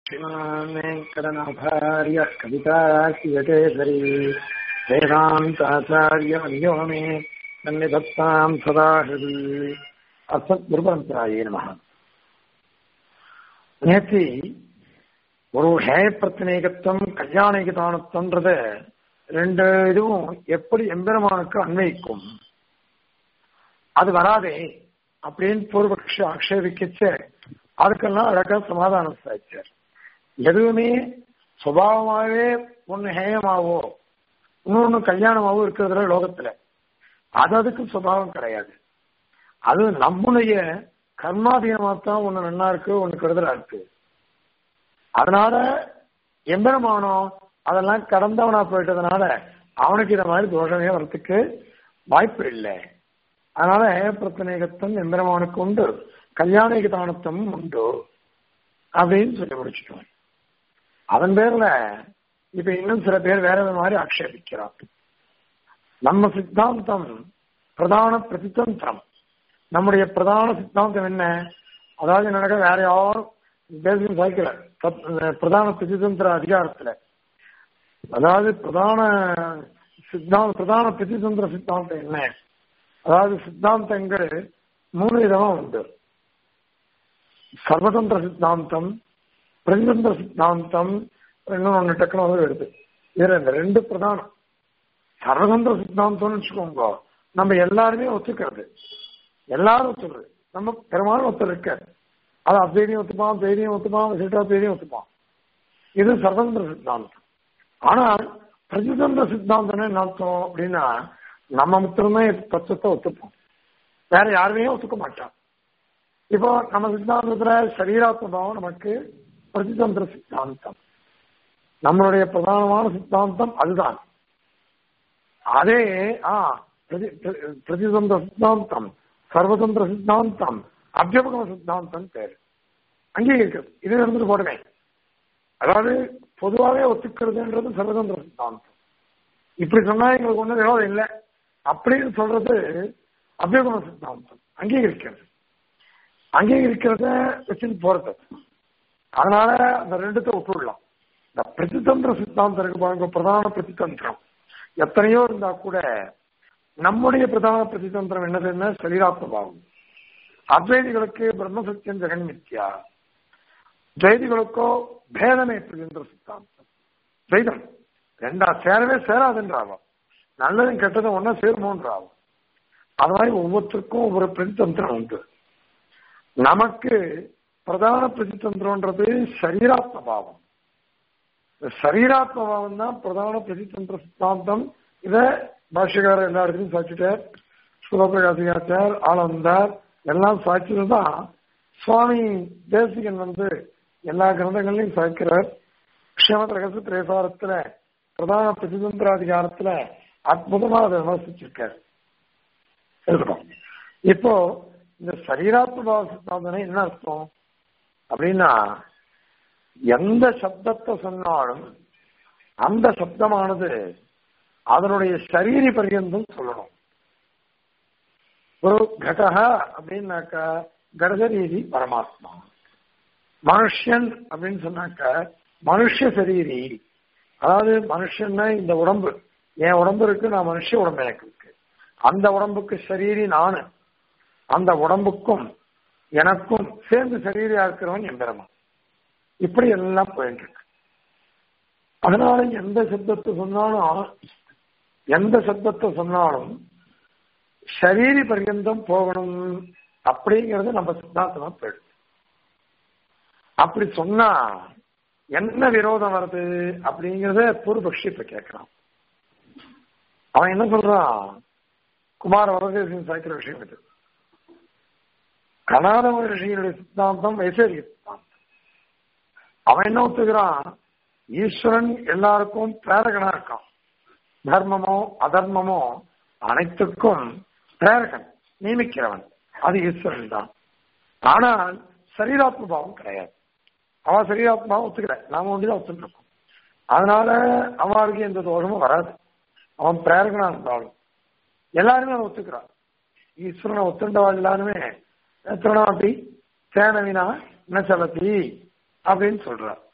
श्रीमान् वेङ्कटनाथार्यः कविताकियकेसरी वेदान्ताचार्यवर्यो मे सन्निधत्ताम् सदा हृदि அசத்குருபரம்பராயே நமக நேத்தி ஒரு ஹேய பிரச்சனைகத்துவம் கல்யாணிகதானத்துவம்ன்றத ரெண்டு இதுவும் எப்படி எம்பெருமானுக்கு அன்வைக்கும் அது வராதே அப்படின்னு பூர்வபக்ஷ ஆக்ஷேபிக்கச்ச அதுக்கெல்லாம் அழகா சமாதானம் சாய்ச்சார் எதுவுமே சுபாவமாகவே ஒண்ணு ஹேயமாவோ இன்னொன்னு கல்யாணமாவோ இருக்கிறதுல லோகத்துல அது அதுக்கு சுபாவம் கிடையாது அது நம்முடைய கர்மாதீனமா தான் ஒண்ணு நல்லா இருக்கு ஒண்ணு கெடுதலா இருக்கு அதனால எம்பெருமானோ அதெல்லாம் கடந்தவனா போயிட்டதுனால அவனுக்கு இந்த மாதிரி தோஷமே வரத்துக்கு வாய்ப்பு இல்லை அதனால பிரச்சனைகத்தம் எம்பெருமானுக்கு உண்டு கல்யாணிக தானத்தமும் உண்டு அப்படின்னு சொல்லி முடிச்சிட்டோம் அதன் பேர்ல இப்ப இன்னும் சில பேர் வேற மாதிரி ஆக்ஷேபிக்கிறான் நம்ம சித்தாந்தம் பிரதான பிரதித்தந்திரம் நம்முடைய பிரதான சித்தாந்தம் என்ன அதாவது என்னடா வேற யாரும் பேசும் சாய்க்கல பிரதான பிரதிதந்திர அதிகாரத்துல அதாவது பிரதான சித்தாந்த பிரதான பிரதிதந்திர சித்தாந்தம் என்ன அதாவது சித்தாந்தங்கள் மூணு விதமா உண்டு சர்வதந்திர சித்தாந்தம் பிரதிதந்திர சித்தாந்தம் இன்னும் ஒன்று டக்குனு வந்து எடுத்து இதுல இந்த ரெண்டு பிரதானம் சர்வதந்திர சித்தாந்தம்னு வச்சுக்கோங்க நம்ம எல்லாருமே ஒத்துக்கிறது எல்லாரும் ஒத்துக்கிறது நம்ம பெரும்பாலும் ஒருத்தர் இருக்காரு அது அத்வைதியம் ஒத்துப்பான் தைரியம் ஒத்துப்பான் விசிட்டா தைரியம் ஒத்துப்பான் இது சர்வதந்திர சித்தாந்தம் ஆனால் பிரதிதந்திர சித்தாந்தம் என்ன அர்த்தம் அப்படின்னா நம்ம மித்திரம்தான் தத்துவத்தை ஒத்துப்போம் வேற யாருமே ஒத்துக்க மாட்டான் இப்போ நம்ம சித்தாந்தத்துல சரீராத்மபாவம் நமக்கு பிரதிதந்திர சித்தாந்தம் நம்மளுடைய பிரதானமான சித்தாந்தம் அதுதான் அதே ஆ பிரதிதந்திர சித்தாந்தம் சர்வதந்திர சித்தாந்தம் அபியபகம சித்தாந்தம் பேர் அங்கீகரிக்கிறது இது இருந்துட்டு போடுவேன் அதாவது பொதுவாகவே ஒத்துக்கிறதுன்றது சர்வதந்திர சித்தாந்தம் இப்படி சொன்னா எங்களுக்கு ஒன்றும் விரோதம் இல்லை அப்படின்னு சொல்றது அபியபகம சித்தாந்தம் அங்கீகரிக்கிறது அங்கீகரிக்கிறத வச்சுட்டு போறது அதனால அந்த ரெண்டுத்தை விட்டுடலாம் இந்த பிரதிதந்திர சித்தாந்தம் இருக்கு பாருங்க பிரதான பிரதிதந்திரம் எத்தனையோ இருந்தா கூட நம்முடைய பிரதான பிரதிதந்திரம் என்னதுன்னா சரீராத்ம பாவம் அத்வைதிகளுக்கு பிரம்ம சத்தியம் ஜெகன் மித்யா துவைதிகளுக்கோ பேதமே பிரதிதந்திர சித்தாந்தம் துவைதம் ரெண்டா சேரவே சேராதுன்றாவும் நல்லதும் கெட்டதும் ஒன்னா சேருமோன்றாவும் அது மாதிரி ஒவ்வொருத்தருக்கும் ஒவ்வொரு பிரதிதந்திரம் உண்டு நமக்கு பிரதான பிரதிதந்திரம்ன்றது சரீராத்ம பாவம் சரீராத்ம பாவம் தான் பிரதான பிரதிதந்திர சித்தாந்தம் இத பாஷ்யக்காரர் எல்லா இடத்துலையும் சாட்சிட்டார் சுகப்பிரகாசிகாச்சார் ஆனந்தார் எல்லாம் சாட்சியில் தான் சுவாமி தேசிகன் வந்து எல்லா கிரந்தங்களையும் சாய்க்கிறார் க்ஷமத ரகசு திரேசாரத்துல பிரதான பிரதிதந்திராதிகாரத்துல அற்புதமா அதை விமர்சிச்சிருக்கார் இருக்கட்டும் இப்போ இந்த சரீராத்மபாவ சித்தாந்தனை என்ன அர்த்தம் அப்படின்னா எந்த சப்தத்தை சொன்னாலும் அந்த சப்தமானது அதனுடைய சரீரி பரியந்தம் சொல்லணும் ஒரு கடக அப்படின்னாக்கா கடகரீதி பரமாத்மா மனுஷன் அப்படின்னு சொன்னாக்கா மனுஷ சரீரி அதாவது மனுஷன்னா இந்த உடம்பு என் உடம்பு இருக்கு நான் மனுஷ உடம்பு எனக்கு இருக்கு அந்த உடம்புக்கு சரீரி நானு அந்த உடம்புக்கும் எனக்கும் சேர்ந்து சரீரியா இருக்கிறவன் எம்பெருமான் இப்படி எல்லாம் போயிட்டு இருக்கு அதனால எந்த சப்தத்தை சொன்னாலும் எந்த சப்தத்தை சொன்னாலும் சரீரி பர்யந்தம் போகணும் அப்படிங்கிறது நம்ம சித்தாந்தமா போயிடுது அப்படி சொன்னா என்ன விரோதம் வருது அப்படிங்கறத பூர்வபக்ஷி இப்ப கேட்கிறான் அவன் என்ன சொல்றான் குமார வரதேசன் சாய்க்கிற விஷயம் இது கனாத ரிஷியினுடைய சித்தாந்தம் வைசேரிய சித்தாந்தம் அவன் என்ன ஒத்துக்கிறான் ஈஸ்வரன் எல்லாருக்கும் பிரேரகனா இருக்கான் தர்மமோ அதர்மமோ அனைத்துக்கும் பிரேரகன் நியமிக்கிறவன் அது ஈஸ்வரன் தான் ஆனால் சரீராத்ம பாவம் கிடையாது அவன் சரீராத்மாவும் ஒத்துக்கிற நாம ஒண்டிதான் ஒத்துருக்கோம் அதனால அவனுக்கு எந்த தோஷமும் வராது அவன் பிரேரகனா இருந்தாலும் எல்லாருமே அவன் ஒத்துக்கிறான் ஈஸ்வரனை ஒத்துண்டவா எல்லாருமே திருநாட்டி சேனவினா நச்சலத்தி அப்படின்னு சொல்றார்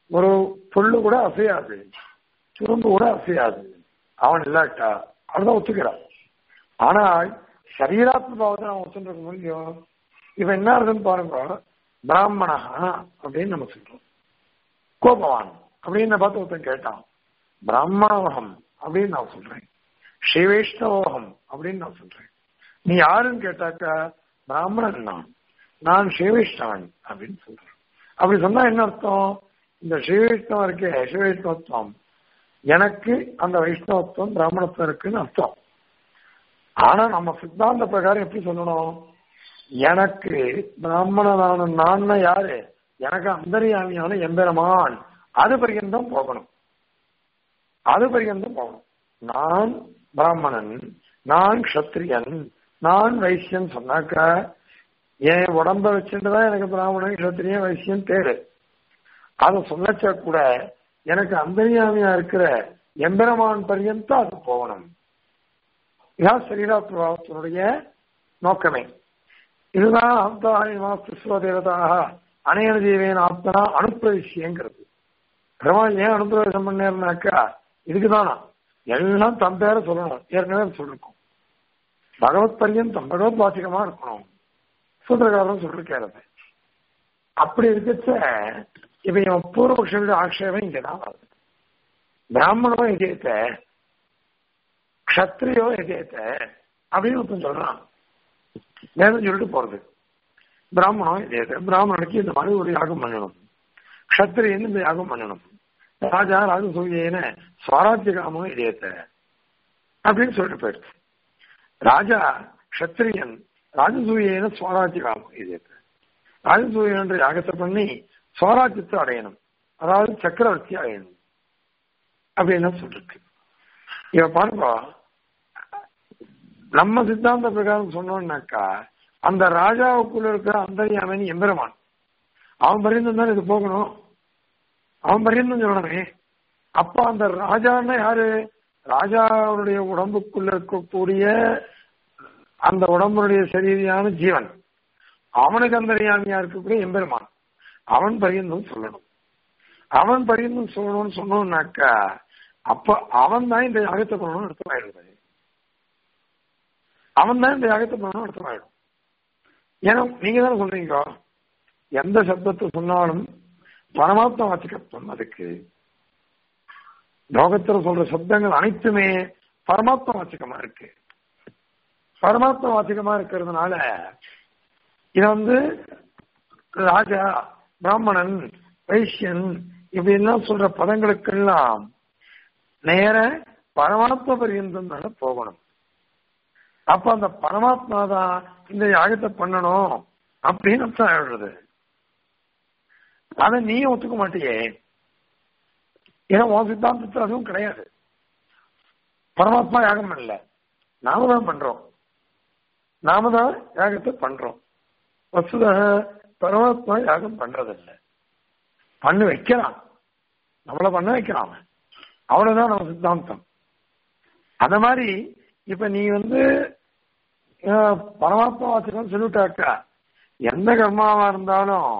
ஒரு புல்லு கூட அசையாது துரும்பு கூட அசையாது அவன் இல்லாட்டா அவன்தான் ஒத்துக்கிறான் ஆனால் சரீராத்ம பாவத்தை அவன் ஒத்துட்டு முடியும் இவன் என்ன இருக்குன்னு பாருங்க பிராமணா அப்படின்னு நம்ம சொல்றோம் கோபவான் அப்படின்னு பார்த்து ஒருத்தன் கேட்டான் பிராமணோகம் அப்படின்னு நான் சொல்றேன் ஸ்ரீவைஷ்ணவோகம் அப்படின்னு நான் சொல்றேன் நீ யாருன்னு கேட்டாக்கா பிராமணன் நான் நான் ஸ்ரீவைஷ்ணவன் அப்படின்னு சொல்றேன் அப்படி சொன்னா என்ன அர்த்தம் இந்த ஸ்ரீவைஷ்ணவம் இருக்கே ஸ்ரீவைஷ்ணவத்துவம் எனக்கு அந்த வைஷ்ணவத்துவம் பிராமணத்துவம் இருக்குன்னு அர்த்தம் ஆனா நம்ம சித்தாந்த பிரகாரம் எப்படி சொல்லணும் எனக்கு பிராமணனான நான் யாரு எனக்கு அந்தரியாமியான எம்பெருமான் அது பரியந்தம் போகணும் அது பரியந்தம் போகணும் நான் பிராமணன் நான் கஷத்திரியன் நான் வைசியன் சொன்னாக்க என் உடம்ப வச்சுட்டுதான் எனக்கு பிராமணன் கஷத்திரியன் வைசியன் பேரு அதை சொல்லச்ச கூட எனக்கு அந்தரியாமியா இருக்கிற எம்பெருமான் பரியந்தம் அது போகணும் இதான் சரீரா பிரபாவத்தினுடைய நோக்கமே இதுதான் ஆப்தாஹிமாஸ்துவ தேவதாக அனையன ஜீவேன் ஆத்மனா அனுப்பிரவேசியங்கிறது பெருமாள் ஏன் அனுப்பிரவேசம் பண்ணேன்னாக்கா இதுக்குதானா எல்லாம் தன் பேரை சொல்லணும் ஏற்கனவே சொல்லிருக்கோம் பகவத் பரியந்தம் பகவத் வாசிகமா இருக்கணும் சூத்திரகாரன் சொல்லிருக்காரு அப்படி இருக்கச்ச இப்ப இவன் பூர்வபக்ஷனுடைய ஆக்ஷேபம் இங்கதான் வருது பிராமணோ எதிர்த்த க்ஷத்ரியோ எதிர்த்த அப்படின்னு ஒருத்தன் சொல்றான் வேதம் சொல்லிட்டு போறது பிராமணம் எதிர்த்த பிராமணனுக்கு இந்த மாதிரி ஒரு யாகம் பண்ணணும் க்ஷத்திரியன் இந்த யாகம் பண்ணணும் ராஜா ராஜசூயன சுவாராஜ்ய காமம் எதிர்த்த அப்படின்னு சொல்லிட்டு போயிடுச்சு ராஜா க்ஷத்திரியன் ராஜசூயன சுவாராஜ்ய காமம் எதிர்த்த ராஜசூயன்ற யாகத்தை பண்ணி சுவராஜ்யத்தை அடையணும் அதாவது சக்கரவர்த்தி அடையணும் அப்படின்னு சொல்லிருக்கு இவ பாருங்க நம்ம சித்தாந்த பிரகாரம் சொன்னோம்னாக்கா அந்த ராஜாவுக்குள்ள இருக்கிற அந்தரியாமன் எம்பெருமான் அவன் பரியந்தம் தான் இது போகணும் அவன் பரியந்தம் சொல்லணுமே அப்ப அந்த ராஜான்னா யாரு ராஜாவுடைய உடம்புக்குள்ள இருக்கக்கூடிய அந்த உடம்புடைய சரீரியான ஜீவன் அவனுக்கு அந்தரியாமியா இருக்கக்கூடிய எம்பெருமான் அவன் பரியந்தம் சொல்லணும் அவன் பரியந்தம் சொல்லணும்னு சொன்னோம்னாக்கா அப்ப அவன் தான் இந்த யாகத்தை பண்ணணும்னு அர்த்தமாயிடுது அவன் தான் இந்த யாகத்தை பண்ணணும்னு அர்த்தமாயிடும் ஏன்னா நீங்க தானே சொல்றீங்க எந்த சப்தத்தை சொன்னாலும் பரமாத்மா வாச்சிகத்துவம் அதுக்கு லோகத்துல சொல்ற சப்தங்கள் அனைத்துமே பரமாத்மா வாச்சிகமா இருக்கு பரமாத்மா வாச்சிகமா இருக்கிறதுனால இத வந்து ராஜா பிராமணன் வைசியன் இப்படி எல்லாம் சொல்ற பதங்களுக்கெல்லாம் நேர பரமாத்மா பரியந்தம் தானே போகணும் அப்ப அந்த பரமாத்மா தான் இந்த யாகத்தை பண்ணணும் அப்படின்னு அர்த்தம் ஆயிடுறது அதை நீ ஒத்துக்க மாட்டியே ஏன்னா உன் சித்தாந்தத்தில் அதுவும் கிடையாது பரமாத்மா யாகம் பண்ணல நாம தான் பண்றோம் நாம தான் யாகத்தை பண்றோம் வசுதாக பரமாத்மா யாகம் பண்றதில்லை பண்ண வைக்கிறான் நம்மளை பண்ண வைக்கிறான் அவ்வளவுதான் நம்ம சித்தாந்தம் அந்த மாதிரி இப்ப நீ வந்து பரமாத்மா வாசகம் சொல்லிட்டாக்கா எந்த கர்மாவா இருந்தாலும்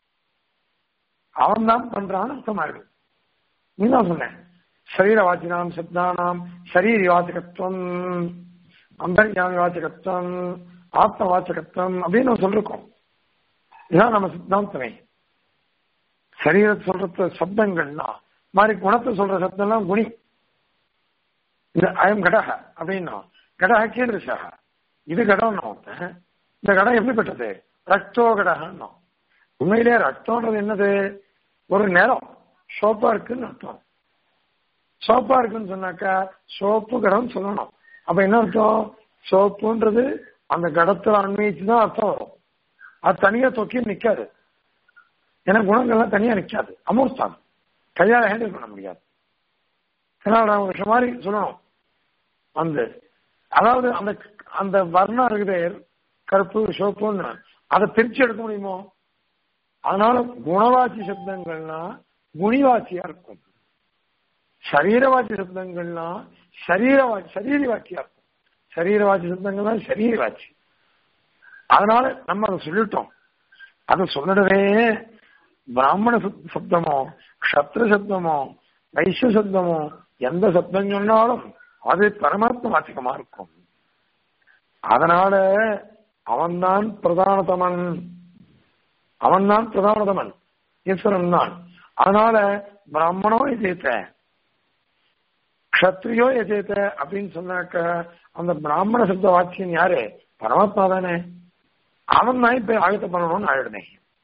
அவன் தான் பண்றான்னு அர்த்தமாயிடும் நீ தான் சொன்னேன் சரீர வாச்சினாம் சப்தானாம் சரீரி வாச்சகத்துவம் அந்தர்யாமி வாச்சகத்துவம் ஆத்ம வாச்சகத்துவம் அப்படின்னு நம்ம சொல்லிருக்கோம் இதான் நம்ம சித்தாந்தமே சரீர சொல்ற சப்தங்கள்லாம் மாதிரி குணத்தை சொல்ற சப்தம்லாம் குணி இந்த அயம் கடக அப்படின்னா கடக கீழ்ரிசாக இது கடம்னா ஒருத்தன் இந்த கடம் எப்படிப்பட்டது ரக்தோ கடகன்னா உண்மையிலே ரத்தம்ன்றது என்னது ஒரு நிறம் சோப்பா இருக்குன்னு அர்த்தம் சோப்பா இருக்குன்னு சொன்னாக்கா சோப்பு கடம் சொல்லணும் அப்ப என்ன அர்த்தம் சோப்புன்றது அந்த கடத்துல அன்வயிச்சு தான் அர்த்தம் வரும் அது தனியா தொக்கி நிக்காது ஏன்னா குணங்கள்லாம் தனியா நிக்காது அமூர்த்தான் கையால ஹேண்டில் பண்ண முடியாது நான் ஒரு மாதிரி சொல்லணும் அந்த அதாவது அந்த அந்த வர்ணம் இருக்குது கருப்பு சிவப்புன்னு அதை பிரிச்சு எடுக்க முடியுமோ அதனால குணவாசி சப்தங்கள்னா குணிவாசியா இருக்கும் சரீரவாசி சப்தங்கள்னா சரீரவாசி சரீரி வாக்கியா இருக்கும் சரீரவாசி சப்தங்கள்லாம் சரீரி வாட்சி அதனால நம்ம அதை சொல்லிட்டோம் அதை சொல்லிடவே பிராமண சப்- சப்தமோ க்ஷத்ர சப்தமோ வைஷ்ய சப்தமோ எந்த சப்தம் சொன்னாலும் அது பரமாத்ம வாச்சகமா இருக்கும் அதனால அவன்தான் பிரதானதமன் அவன்தான் பிரதானதமன் ஈஸ்வரன் தான் அதனால பிராமணோ எஜேத்த க்ஷத்ரியோ எஜேத்த அப்படின்னு சொன்னாக்க அந்த பிராமண சப்த வாக்கியம் யாரு பரமாத்மா தானே அவன் தான் இப்ப ஆயத்த பண்ணணும்னு ஆயிடுனே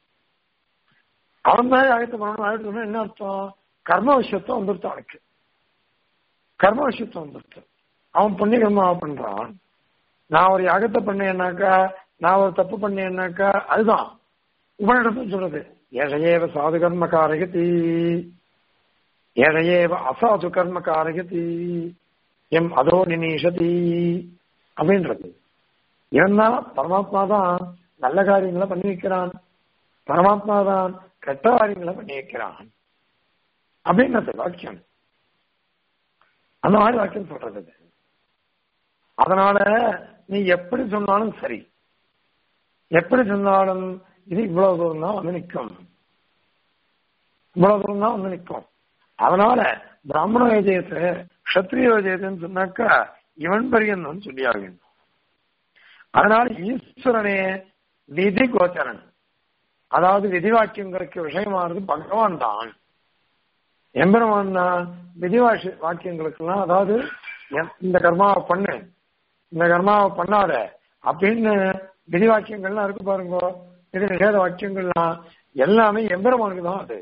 அவன் தான் ஆயத்த பண்ணணும்னு ஆயிடுதுன்னா என்ன அர்த்தம் கர்ம விஷயத்துவம் வந்துருத்து அவனுக்கு கர்ம விஷயத்துவம் வந்துருத்து அவன் புண்ணிய கர்மாவை பண்றான் நான் ஒரு யாகத்தை பண்ணேன்னாக்கா நான் ஒரு தப்பு பண்ணேன்னாக்கா அதுதான் உபனிடத்தில் சொல்றது ஏழையேவ சாது கர்ம காரகதி ஏழையேவ அசாது கர்ம காரகதி எம் அதோ நினீஷதி அப்படின்றது இவன் தான் பரமாத்மா தான் நல்ல காரியங்களை பண்ணி வைக்கிறான் பரமாத்மா தான் கெட்ட காரியங்களை பண்ணி வைக்கிறான் அப்படின்றது வாக்கியம் அந்த மாதிரி வாக்கியம் சொல்றது இது. அதனால நீ எப்படி சொன்னாலும் சரி எப்படி சொன்னாலும் இது இவ்வளவு தூரம் தான் வந்து நிற்கும் இவ்வளவு தூரம் தான் வந்து நிற்கும் அதனால பிராமண விஜயத்தை கஷத்திரிய விஜயத்தைன்னு சொன்னாக்கா இவன் பரியந்தம் சொல்லியாக வேண்டும் அதனால ஈஸ்வரனே விதி கோச்சரன் அதாவது விதி வாக்கியங்களுக்கு விஷயமானது பகவான் தான் எம்பெருமான் தான் விதி வாஷ வாக்கியங்களுக்கெல்லாம் அதாவது எ- இந்த கர்மாவை பண்ணு இந்த கர்மாவை பண்ணாத அப்படின்னு விதி வாக்கியங்கள்லாம் இருக்கு பாருங்க இது நிஷேத வாக்கியங்கள்லாம் எல்லாமே எம்பெருமானுக்கு தான் அது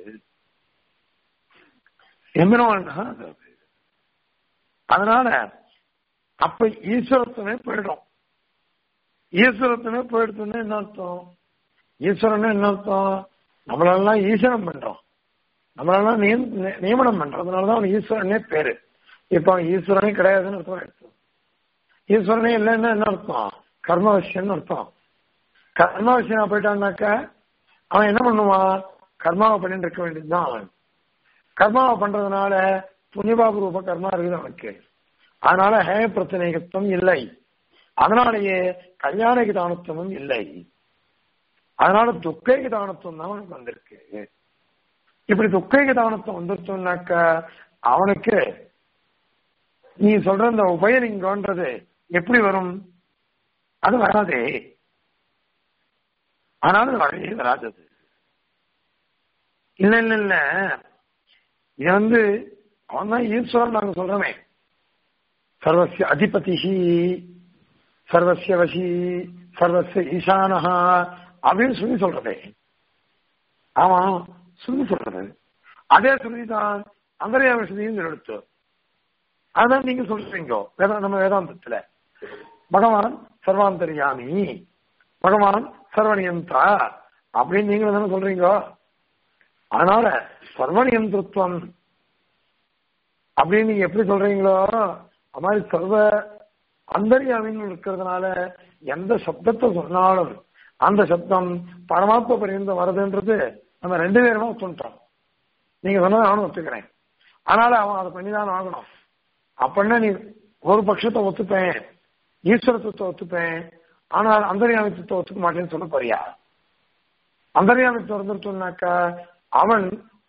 எம்பெருமான் தான் அது அதனால அப்ப ஈஸ்வரத்துவமே போயிடும் ஈஸ்வரத்துவமே போயிடுதுன்னு என்ன அர்த்தம் ஈஸ்வரன் என்ன அர்த்தம் நம்மளெல்லாம் ஈஸ்வரன் பண்றோம் நம்மளெல்லாம் நியம்- நி- நியமனம் பண்றோம் அதனாலதான் அவன் ஈஸ்வரனே பேரு இப்ப அவன் ஈஸ்வரனே கிடையாதுன்னு அர்த்தம் எடுத்தோம் ஈஸ்வரனே இல்லைன்னா என்ன அர்த்தம் கர்மவசியம்னு அர்த்தம் கர்மவசியனா போயிட்டான்னாக்க அவன் என்ன பண்ணுவான் கர்மாவை பண்ணிட்டு இருக்க வேண்டியதுதான் அவன் கர்மாவை பண்றதுனால புண்ணியபாபு ரூப கர்மா இருக்குது அவனுக்கு அதனால ஹேய பிரச்சனைகத்துவம் இல்லை அதனாலேயே கல்யாண கிதானத்துவமும் இல்லை அதனால துக்க கிதானத்துவம் தான் அவனுக்கு வந்திருக்கு இப்படி துக்க கிதானத்துவம் வந்துருச்சோம்னாக்க அவனுக்கு நீ சொல்ற இந்த உபயலிங்கம்ன்றது எப்படி வரும் அது வராதே ஆனால் அது வரவே வராது அது. இல்ல இல்ல இல்ல இது வந்து அவன் தான் ஈஸ்வரன் நாங்க சொல்றோமே சர்வசிய அதிபதிஹி சர்வசிய வசி சர்வசிய ஈசானஹா அப்படின்னு சொல்லி சொல்றதே ஆமா சொல்லி சொல்றது அதே சொல்லி தான் அந்தரியாம ஸ்ருதியும் எடுத்து அதான் நீங்க சொல்றீங்க வேதா நம்ம வேதாந்தத்துல பகவான் சர்வாந்தரியாமி பகவான் சர்வனியந்தா அப்படின்னு நீங்க தானே சொல்றீங்க அதனால சர்வனியந்திரத்துவம் அப்படின்னு நீங்க எப்படி சொல்றீங்களோ அது மாதிரி சர்வ அந்தரியாமின்னு இருக்கிறதுனால எந்த சப்தத்தை சொன்னாலும் அந்த சப்தம் பரமாத்ம பரியந்தம் வருதுன்றது நம்ம ரெண்டு பேருமே ஒத்துட்டோம் நீங்க சொன்னதை நானும் ஒத்துக்கிறேன் அதனால அவன் அதை பண்ணிதான் ஆகணும் அப்படின்னா நீ ஒரு பட்சத்தை ஒத்துப்பேன் ஈஸ்வரத்துவத்தை ஒத்துப்பேன் ஆனால் அந்தரியாமித்துவத்தை ஒத்துக்க மாட்டேன்னு சொல்ல போறியா அந்தரியாமித்துவம் இருந்துட்டோம்னாக்கா அவன்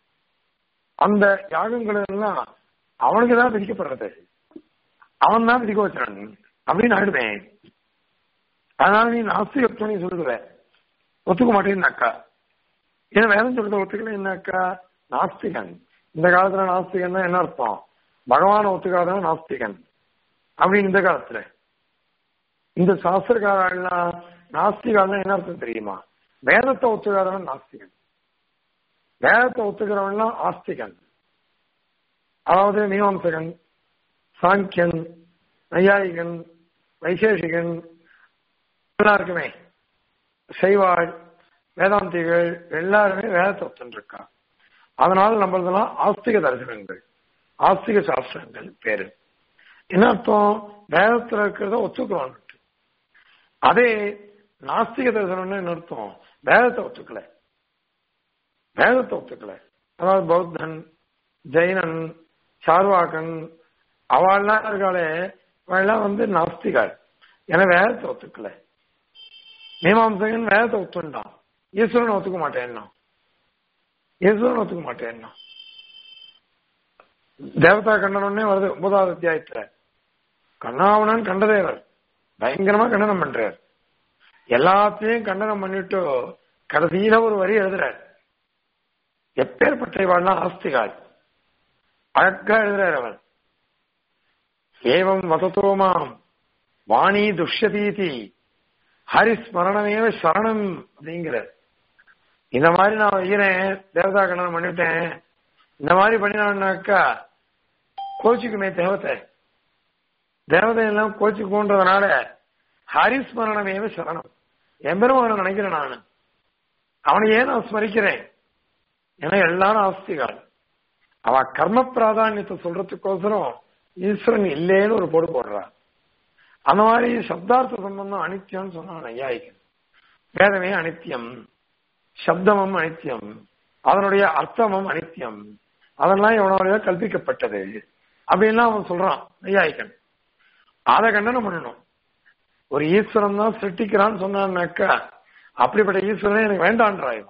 அந்த யாகங்கள் எல்லாம் அவனுக்கு தான் விதிக்கப்படுறது அவன் தான் விதிக்க வச்சான் அப்படின்னு ஆயிடுவேன் அதனால நீ நாஸ்திகத்துவம் நீ சொல்லுவ ஒத்துக்க மாட்டேன்னாக்கா ஏன் வேதம் சொல்றத ஒத்துக்கலைன்னாக்கா நாஸ்திகன் இந்த காலத்துல நாஸ்திகன்னா என்ன அர்த்தம் பகவானை ஒத்துக்காதவன் நாஸ்திகன் அப்படின்னு இந்த காலத்துல இந்த சாஸ்திரக்காரெல்லாம் நாஸ்திகாலாம் என்ன அர்த்தம் தெரியுமா வேதத்தை ஒத்துக்காதவன் நாஸ்திகன் வேதத்தை ஒத்துக்கிறவன்லாம் ஆஸ்திகன் அதாவது மீமாம்சகன் சாங்கியன் நையாயிகன் வைசேஷிகன் எல்லாம் இருக்குமே செய்வாள் வேதாந்திகள் எல்லாருமே வேதத்தை ஒத்துருக்கா அதனால நம்மளதெல்லாம் ஆஸ்திக தரிசனங்கள் ஆஸ்திக சாஸ்திரங்கள் பேரு என்ன அர்த்தம் வேதத்துல இருக்கிறத ஒத்துக்கிறோம் அதே நாஸ்திக தரிசனம்னு என்ன அர்த்தம் வேதத்தை ஒத்துக்கல வேதத்தை ஒத்துக்கல அதாவது பௌத்தன் ஜெயினன் சார்வாக்கன் அவள்லாம் இருக்காளே அவள்லாம் வந்து நாஸ்திகாள் ஏன்னா வேதத்தை ஒத்துக்கல மீமாம்சகன் வேதத்தை ஒத்துண்டான் ஈஸ்வரனை ஒத்துக்க மாட்டேன்னா ஈஸ்வரன் ஒத்துக்க மாட்டேன்னா தேவதா கண்டனம்னே வருது ஒன்பதாவது அத்தியாயத்துல கண்ணாவணன் கண்டதேவர் பயங்கரமா கண்டனம் பண்றார் எல்லாத்தையும் கண்டனம் பண்ணிட்டு கடைசியில ஒரு வரி எழுதுறார் எப்பேற்பட்ட இவாள்லாம் ஆஸ்திகால் அழகா எழுதுறார் அவர் ஏவம் வசத்தோமாம் வாணி துஷ்யதீதி ஹரிஸ்மரணமேவ சரணம் அப்படிங்கிற இந்த மாதிரி நான் வைக்கிறேன் தேவதா கண்ணன் பண்ணிட்டேன் இந்த மாதிரி பண்ணினான்னாக்கா கோச்சிக்குமே தேவத்தை தேவதை எல்லாம் கோச்சிக்குன்றதுனால ஹரிஸ்மரணமேவ சரணம் எம்பெருமான நினைக்கிறேன் நான் அவனையே நான் ஸ்மரிக்கிறேன் ஏன்னா எல்லாரும் ஆஸ்திகால் அவ கர்ம பிராதானியத்தை சொல்றதுக்கோசரம் ஈஸ்வரன் இல்லேன்னு ஒரு போடு போடுறான் அந்த மாதிரி சப்தார்த்த சம்பந்தம் அனித்தியம்னு சொன்னான் ஐயாயிக்கன் வேதமே அனித்தியம் சப்தமும் அனித்தியம் அதனுடைய அர்த்தமும் அனித்தியம் அதெல்லாம் இவனுடைய கல்பிக்கப்பட்டது அப்படின்லாம் அவன் சொல்றான் ஐயாயிக்கன் அதை கண்டனம் பண்ணணும் ஒரு ஈஸ்வரன் தான் சிருஷ்டிக்கிறான்னு சொன்னான்னாக்கா அப்படிப்பட்ட ஈஸ்வரனே எனக்கு வேண்டான்றாய்வா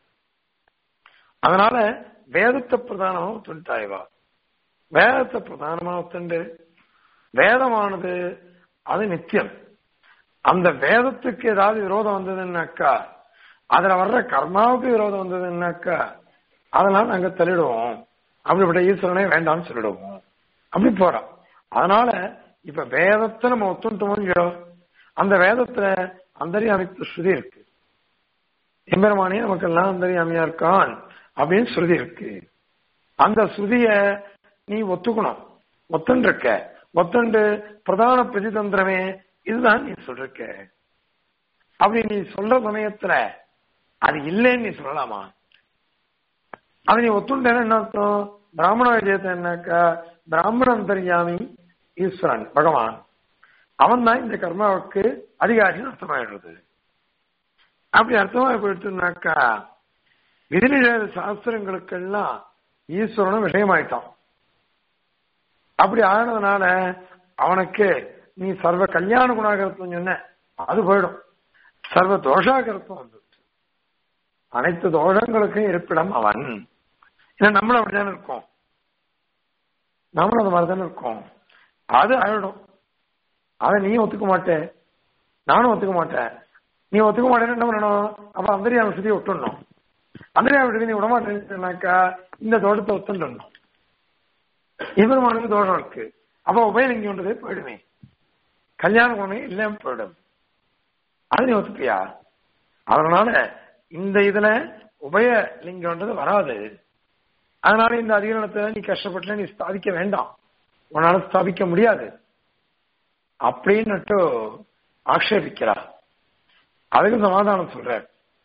அதனால வேதத்தை பிரதானமா ஒத்துண்டாய்வா வேதத்தை பிரதானமா ஒத்துண்டு வேதமானது அது நித்தியம் அந்த வேதத்துக்கு ஏதாவது விரோதம் வந்ததுன்னாக்கா அதுல வர்ற கர்மாவுக்கு விரோதம் வந்ததுன்னாக்கா அதெல்லாம் நாங்க தள்ளிடுவோம் அப்படிப்பட்ட ஈஸ்வரனே வேண்டாம்னு சொல்லிடுவோம் அப்படி போறோம் அதனால இப்ப வேதத்தை நம்ம ஒத்துட்டோம் அந்த வேதத்துல அந்தரியாமித்து ஸ்ருதி இருக்கு எம்பெருமானே நமக்கு எல்லாம் அந்தரியாமியா இருக்கான் அப்படின்னு ஸ்ருதி இருக்கு அந்த ஸ்ருதிய நீ ஒத்துக்கணும் ஒத்துண்டு இருக்க ஒத்துண்டு பிரதான பிரதிதந்திரமே இதுதான் நீ சொல்லிருக்க அப்படி நீ சொல்ற சமயத்துல அது இல்லைன்னு நீ சொல்லலாமா அது நீ ஒத்துண்டேன்னு என்ன அர்த்தம் பிராமண விஜயத்தை என்னக்கா பிராமணன் தெரியாமி ஈஸ்வரன் பகவான் அவன் தான் இந்த கர்மாவுக்கு அதிகாரின்னு அர்த்தமாயிடுறது அப்படி அர்த்தமாக போயிட்டுனாக்கா விதிநிஷேத சாஸ்திரங்களுக்கெல்லாம் ஈஸ்வரனும் விஷயமாயிட்டான் அப்படி ஆனதுனால அவனுக்கு நீ சர்வ கல்யாண குணாகரத்துவம் சொன்ன அது போயிடும் சர்வ தோஷாகரத்துவம் வந்துடுச்சு அனைத்து தோஷங்களுக்கும் இருப்பிடம் அவன் ஏன்னா நம்மளும் அப்படித்தானே இருக்கோம் நம்மளும் அந்த மாதிரி தானே இருக்கோம் அது ஆயிடும் அதை நீ ஒத்துக்க மாட்டேன் நானும் ஒத்துக்க மாட்டேன் நீ ஒத்துக்க மாட்டேன்னு என்ன பண்ணணும் அப்ப அந்தரியாம சுத்தி விட்டுடணும் அந்தரியாம சுத்தி நீ விடமாட்டேன்னாக்கா இந்த தோட்டத்தை ஒத்துண்டணும் இவருமானுக்கு தோஷம் இருக்கு அப்ப உபயலிங்கம்ன்றதே போயிடுமே கல்யாண குணம் இல்லாம போயிடும் அது நீ ஒத்துப்பியா அதனால இந்த இதுல உபயலிங்கம்ன்றது வராது அதனால இந்த அதிகரணத்தை நீ கஷ்டப்பட்டு நீ ஸ்தாபிக்க வேண்டாம் உன்னால ஸ்தாபிக்க முடியாது அப்படின்னுட்டு ஆக்ஷேபிக்கிறா அதுக்கு சமாதானம் சொல்ற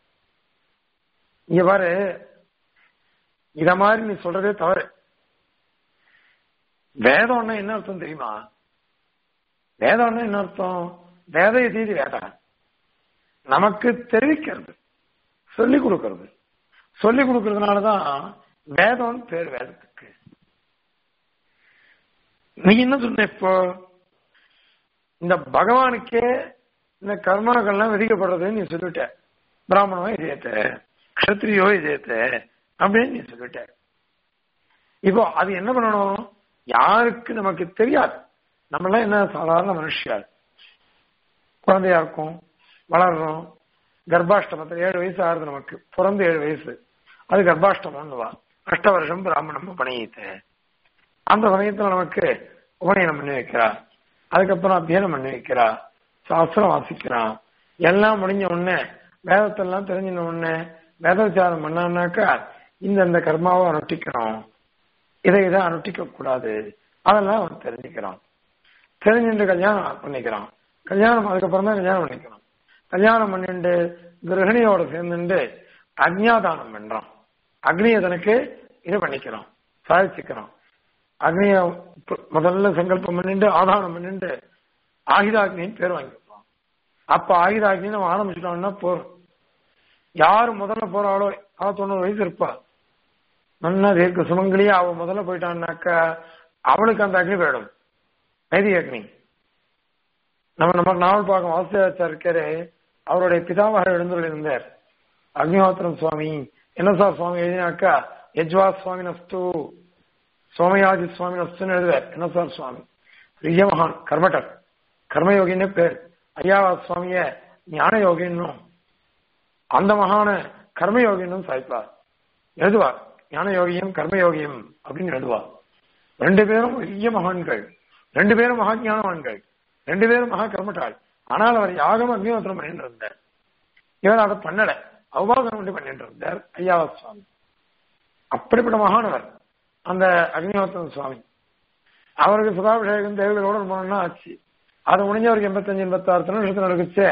இங்க பாரு இத மாதிரி நீ சொல்றதே தவறு வேதம்னா என்ன அர்த்தம் தெரியுமா வேதம்னா என்ன அர்த்தம் வேத எதீதி வேத நமக்கு தெரிவிக்கிறது சொல்லி கொடுக்கறது சொல்லி கொடுக்கறதுனாலதான் வேதம் பேர் வேதத்துக்கு நீ என்ன சொன்ன இப்போ இந்த பகவானுக்கே இந்த கர்மாக்கள்லாம் விதிக்கப்படுறதுன்னு நீ சொல்லிட்ட பிராமணோ இதயத்த கஷத்திரியோ இதயத்த அப்படின்னு நீ சொல்லிட்ட இப்போ அது என்ன பண்ணணும் யாருக்கு நமக்கு தெரியாது நம்மளாம் என்ன சாதாரண மனுஷியார் குழந்தையா இருக்கும் வளர்றோம் கர்ப்பாஷ்டமத்தில் ஏழு வயசு ஆறுது நமக்கு பிறந்த ஏழு வயசு அது கர்ப்பாஷ்டமம்னு வா அஷ்ட வருஷம் பிராமணம் பணியித்த அந்த சமயத்துல நமக்கு உபநயனம் பண்ணி வைக்கிறா அதுக்கப்புறம் அத்தியனம் பண்ணி வைக்கிறா சாஸ்திரம் வாசிக்கிறான் எல்லாம் முடிஞ்ச உடனே வேதத்தெல்லாம் தெரிஞ்சின உடனே வேத விசாரம் பண்ணான்னாக்கா இந்த இந்த கர்மாவை அனுஷ்டிக்கணும் இதை இதை அனுஷ்டிக்க கூடாது அதெல்லாம் அவன் தெரிஞ்சுக்கிறான் தெரிஞ்சுட்டு கல்யாணம் பண்ணிக்கிறான் கல்யாணம் அதுக்கப்புறம் தான் கல்யாணம் பண்ணிக்கணும் கல்யாணம் பண்ணிட்டு கிரகணியோட சேர்ந்துட்டு அக்னியாதானம் பண்றான் அக்னியை தனக்கு இது பண்ணிக்கிறான் சாதிச்சுக்கிறான் அக்னிய முதல்ல சங்கல்பம் பண்ணிட்டு ஆதானம் பண்ணிட்டு ஆயுதாக்னின்னு பேர் வாங்கிப்பான் அப்ப ஆயுதாக்னி நம்ம ஆரம்பிச்சிட்டோம்னா போறோம் யாரு முதல்ல போறாளோ அவ தொண்ணூறு வயசு இருப்பா நல்லா தீர்க்க சுமங்கலியா அவ முதல்ல போயிட்டான்னாக்கா அவளுக்கு அந்த அக்னி போயிடும் நைதி அக்னி நம்ம நம்ம நாவல் பார்க்க வாசுதேவாச்சார் இருக்காரு அவருடைய பிதாமகர் எழுந்துள்ள இருந்தார் அக்னிஹோத்திரம் சுவாமி என்ன சார் சுவாமி எழுதினாக்கா யஜ்வா சுவாமி நஸ்து சோமயாஜி சுவாமி நஸ்துன்னு எழுதுவார் என்ன சார் சுவாமி பெரிய மகான் கர்மட்டர் கர்மயோகின்னு பேர் ஐயாவா சுவாமிய ஞான யோகின்னும் அந்த மகான கர்மயோகின்னும் சாய்ப்பார் எழுதுவார் ஞான யோகியும் கர்மயோகியும் அப்படின்னு எழுதுவார் ரெண்டு பேரும் பெரிய மகான்கள் ரெண்டு பேரும் மகா ஞானவான்கள் ரெண்டு பேரும் மகா கர்மட்டாள் ஆனால் அவர் யாகம் அக்னிஹோத்திரம் பண்ணிட்டு இருந்தார் இவர் அதை பண்ணல அவபாசனம் பண்ணி பண்ணிட்டு இருந்தார் ஐயாவா சுவாமி அப்படிப்பட்ட மகானவர் அந்த அக்னிஹோத்திரம் சுவாமி அவருக்கு சுதாபிஷேகம் தேவைகளோட ரொம்ப நாள் ஆச்சு அது முடிஞ்சவருக்கு எண்பத்தஞ்சு எண்பத்தாறு திருநட்சத்திரம் நடக்குச்சு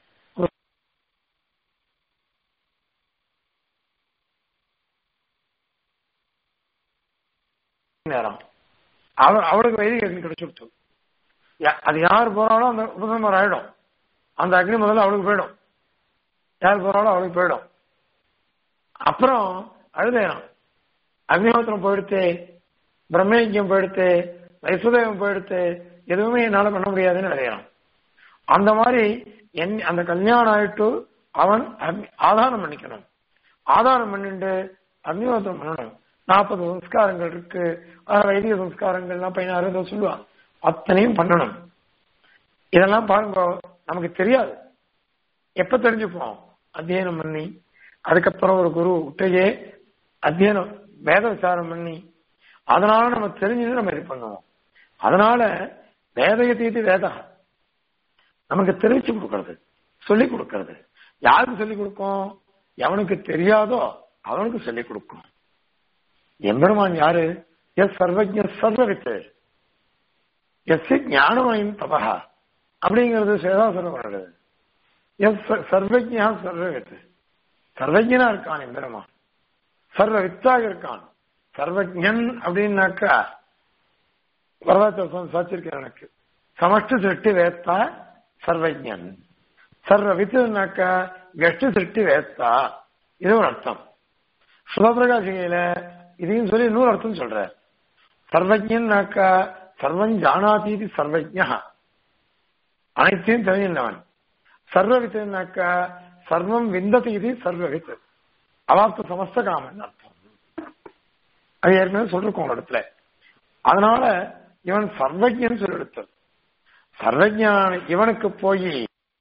நேரம் அவர் அவருக்கு வைதிக அக்னி கிடைச்சுடுச்சு யா- அது யார் போறாலும் அந்த உபசமர் ஆயிடும் அந்த அக்னி முதல்ல அவளுக்கு போயிடும் யார் போறாலும் அவளுக்கு போயிடும் அப்புறம் அழுதேனம் அக்னிஹோத்திரம் போயிடுத்து பிரம்மயஜம் போயிடுத்து வைசுதேவம் போயிடுத்து எதுவுமே என்னால பண்ண முடியாதுன்னு அடையலாம் அந்த மாதிரி என் அந்த கல்யாணம் ஆயிட்டு அவன் அக்னி- ஆதாரம் பண்ணிக்கணும் ஆதாரம் பண்ணிட்டு அக்னிஹோத்திரம் பண்ணணும் நாற்பது சம்ஸ்காரங்கள் இருக்கு அஹ் வைதிக சம்ஸ்காரங்கள்லாம் பதினாறு ஏதோ சொல்லுவான் அத்தனையும் பண்ணணும் இதெல்லாம் பாருங்க நமக்கு தெரியாது எப்ப தெரிஞ்சுப்போம் அத்தியனம் பண்ணி அதுக்கப்புறம் ஒரு குரு விட்டையே அத்தியனம் வேத விசாரம் பண்ணி அதனால நம்ம தெரிஞ்சுன்னு நம்ம இது பண்ணுவோம் அதனால வேதகத்தீட்டு வேதா நமக்கு தெரிவிச்சு கொடுக்கறது சொல்லி கொடுக்கறது யாருக்கு சொல்லி கொடுக்கும் எவனுக்கு தெரியாதோ அவனுக்கு சொல்லி கொடுக்கும் எம்பெருமான் யாரு எஸ் சர்வஜ சர்வவித்து எஸ் ஞானமயம் தபகா அப்படிங்கிறது சேதாசனம் வருது எஸ் சர்வஜா சர்வவித்து சர்வஜனா இருக்கான் எம்பெருமான் சர்வ வித்தாக இருக்கான் சர்வஜன் அப்படின்னாக்கா வரதாச்சம் சாச்சிருக்கேன் எனக்கு சமஷ்டி சிருஷ்டி வேத்தா சர்வஜன் சர்வ வித்துனாக்கா கஷ்டி சிருஷ்டி வேத்தா இது ஒரு அர்த்தம் சுபபிரகாசிகையில இதையும் சொல்லி இன்னொரு அர்த்தம் சொல்ற சர்வஜன்னாக்கா சர்வம் ஜானாதீதி சர்வஜா அனைத்தையும் தெரிஞ்சின்றவன் சர்வவித்துனாக்கா சர்வம் விந்ததி இது சர்வவித் அவாப்த சமஸ்த காமன் அர்த்தம் அது ஏற்கனவே சொல்லிருக்கோம் ஒரு இடத்துல அதனால இவன் சர்வஜன் சொல்லி எடுத்தது சர்வஜான இவனுக்கு போய்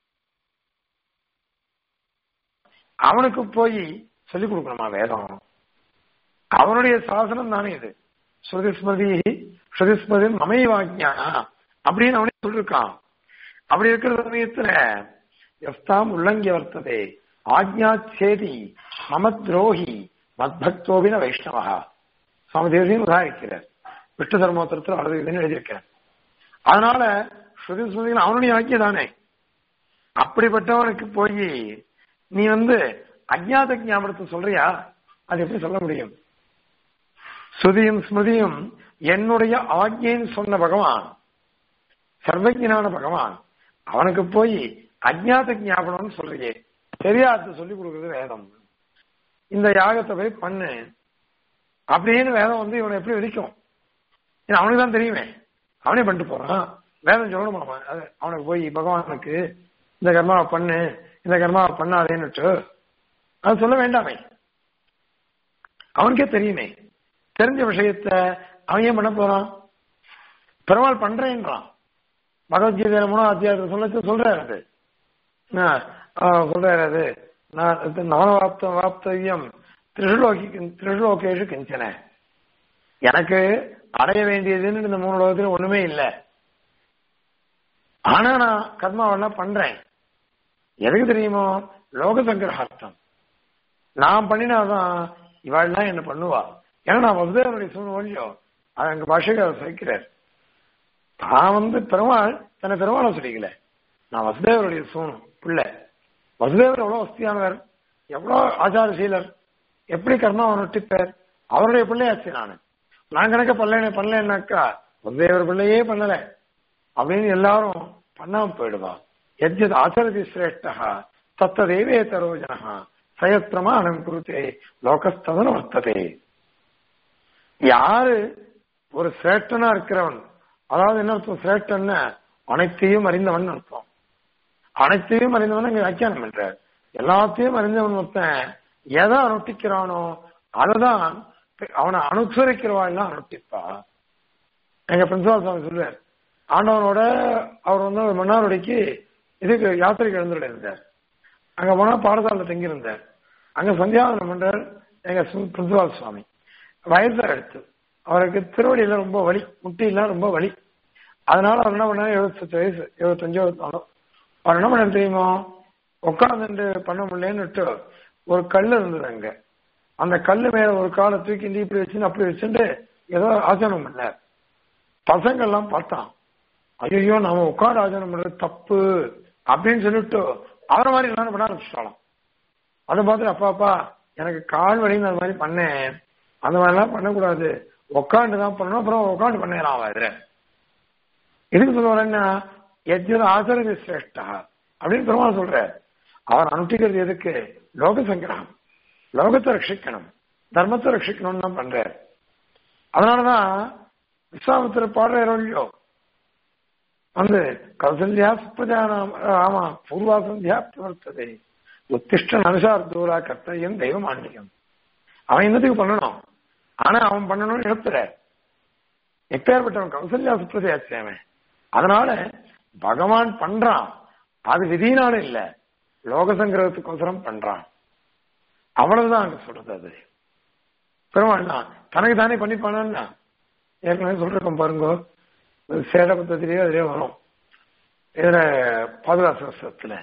அவனுக்கு போய் சொல்லிக் கொடுக்கணுமா வேதம் அவனுடைய சாசனம் தானே இது ஸ்ருதி ஸ்மதி ஸ்ருதி ஸ்மதி மமைவாக்யா அப்படின்னு அவனே சொல்லிருக்கான் அப்படி இருக்கிற சமயத்துல எஸ்தாம் உள்ளங்கிய வர்த்ததே ஆக்ஞா சேதி மம துரோகி மத்பக்தோபின வைஷ்ணவா சுவாமி தேசியம் உதாரிக்கிறார் விஷ்ணு தர்மோத்தரத்தில் அழுது இதுன்னு எழுதியிருக்கிறார் அதனால ஸ்ருதி ஸ்மிருதிகள் அவனுடைய வாக்கிய தானே அப்படிப்பட்டவனுக்கு போய் நீ வந்து அஜ்ஞாத ஞாபகத்தை சொல்றியா அது எப்படி சொல்ல முடியும் ஸ்ருதியும் ஸ்மிருதியும் என்னுடைய ஆக்ஞைன்னு சொன்ன பகவான் சர்வஜனான பகவான் அவனுக்கு போய் அஜ்ஞாத ஞாபகம்னு சொல்றியே தெரியாத சொல்லி கொடுக்குறது வேதம் இந்த யாகத்தை போய் பண்ணு அப்படின்னு வேதம் வந்து இவனை எப்படி விதிக்கும் ஏன்னா அவனுக்கு தான் தெரியுமே அவனே பண்ணிட்டு போறான் வேதம் சொல்லணுமா அவன் அது அவனுக்கு போய் பகவானுக்கு இந்த கர்மாவை பண்ணு இந்த கர்மாவை பண்ணாதேன்னுட்டு அது சொல்ல வேண்டாமே அவனுக்கே தெரியுமே தெரிஞ்ச விஷயத்த அவன் ஏன் பண்ண போறான் பெருமாள் பண்றேன்றான் பகவத்கீதையில மூணாவது அத்தியாயத்தை சொல்ல சொல்றாரு அது நான், ஆ, சொல்றாரு அது நான் நவனவாப்த வாப்தவியம் திருஷ்லோகி திருஷ்லோகேஷு கிஞ்சன எனக்கு அடைய வேண்டியதுன்னு இந்த மூணு லோகத்துல ஒண்ணுமே இல்லை ஆனா நான் கர்மாவெல்லாம் பண்றேன் எதுக்கு தெரியுமோ லோக சங்கிரகார்த்தம் நான் பண்ணினாதான் இவாள்லாம் என்ன பண்ணுவா ஏன்னா நான் வசுதேவனுடைய சூழ்நிலையோ அது அங்க பாஷைக்கு அவர் சேர்க்கிறார் நான் வந்து பெருமாள் தன்னை பெருமாளை சொல்லிக்கல நான் வசுதேவருடைய சூணு பிள்ளை வசுதேவர் எவ்வளவு வசதியானவர் எவ்வளவு ஆச்சாரசீலர் எப்படி கர்மாவை நொட்டிப்பார் அவருடைய பிள்ளையாச்சு நான் நான் கணக்க பண்ணல பண்ணலன்னாக்கா வசுதேவர் பிள்ளையே பண்ணல அப்படின்னு எல்லாரும் பண்ணாம போயிடுவா எத்யத் ஆச்சரதி சிரேஷ்டா தத்த தேவே தரோஜனா சயத்ரமானம் குருத்தே லோகஸ்ததன வர்த்ததே யாரு ஒரு சிரேஷ்டனா இருக்கிறவன் அதாவது என்ன அர்த்தம் சிரேஷ்டன்னா அனைத்தையும் அறிந்தவன் அர்த்தம் அனைத்தையும் அறிந்தவன் இங்க வியாக்கியானம் பண்றார் எல்லாத்தையும் அறிந்தவன் ஒருத்தன் எதை அனுஷ்டிக்கிறானோ அததான் அவனை அனுசரிக்கிறவாள்லாம் அனுஷ்டிப்பா எங்க பிரின்சிபால் சுவாமி சொல்றார் ஆண்டவனோட அவர் வந்து ஒரு மன்னாருடைக்கு இதுக்கு யாத்திரைக்கு எழுந்துட இருந்தார் அங்க போனா பாடசாலை தங்கியிருந்தார் அங்க சந்தியாவனம் பண்றார் எங்க பிரின்சிபால் சுவாமி வயசா எடுத்து அவருக்கு திருவடியில ரொம்ப வலி முட்டியெல்லாம் ரொம்ப வலி அதனால அவர் என்ன பண்ணாரு எழுபத்தஞ்சு வயசு எழுபத்தஞ்சு எழுபத்தாலு அவர் என்ன பண்ண தெரியுமா உட்காந்துட்டு பண்ண முடியலன்னுட்டு ஒரு கல் இருந்தது அங்க அந்த கல்லு மேல ஒரு காலை தூக்கி இப்படி வச்சுன்னு அப்படி வச்சுட்டு ஏதோ ஆச்சரணம் பண்ணார் பசங்க எல்லாம் பார்த்தான் ஐயோ நாம உட்காந்து ஆச்சரணம் பண்றது தப்பு அப்படின்னு சொல்லிட்டு அவரை மாதிரி எல்லாரும் பண்ண ஆரம்பிச்சிட்டாலும் அதை பார்த்துட்டு அப்பா அப்பா எனக்கு கால் வலின்னு அந்த மாதிரி பண்ணேன் அந்த மாதிரிலாம் பண்ணக்கூடாது உட்காந்து தான் பண்ணணும் அப்புறம் உட்காந்து பண்ணிடலாம் அவர் எதுக்கு சொல்ல வரேன்னா எஜ்ஜத ஆசரதி சிரேஷ்டா அப்படின்னு பெருமாள் சொல்ற அவர் அனுஷ்டிக்கிறது எதுக்கு லோக சங்கிரகம் லோகத்தை ரட்சிக்கணும் தர்மத்தை ரட்சிக்கணும்னு தான் பண்றார் அதனாலதான் விஸ்வாமித்திர பாடுற இல்லையோ வந்து கௌசல்யா சுப்பஜானாம் ஆமா பூர்வா சந்தியா பிரவர்த்ததே உத்திஷ்ட நனுசார்தூரா கர்த்தரியம் தெய்வம் ஆண்டியம் அவன் என்னத்துக்கு பண்ணணும் ஆனா அவன் பண்ணணும்னு எழுப்புற எப்பேற்பட்டவன் கௌசல்யா சுப்ரதையாச்சு அவன் அதனால பகவான் பண்றான் அது விதியினால இல்ல லோக சங்கிரகத்துக்கோசரம் பண்றான் அவ்வளவுதான் அங்க சொல்றது அது பெருமாள் தனக்கு தானே பண்ணிப்பானா ஏற்கனவே சொல்றோம் பாருங்க சேட பத்தத்திலேயே அதிலே வரும் இதுல பாதுகாசத்துல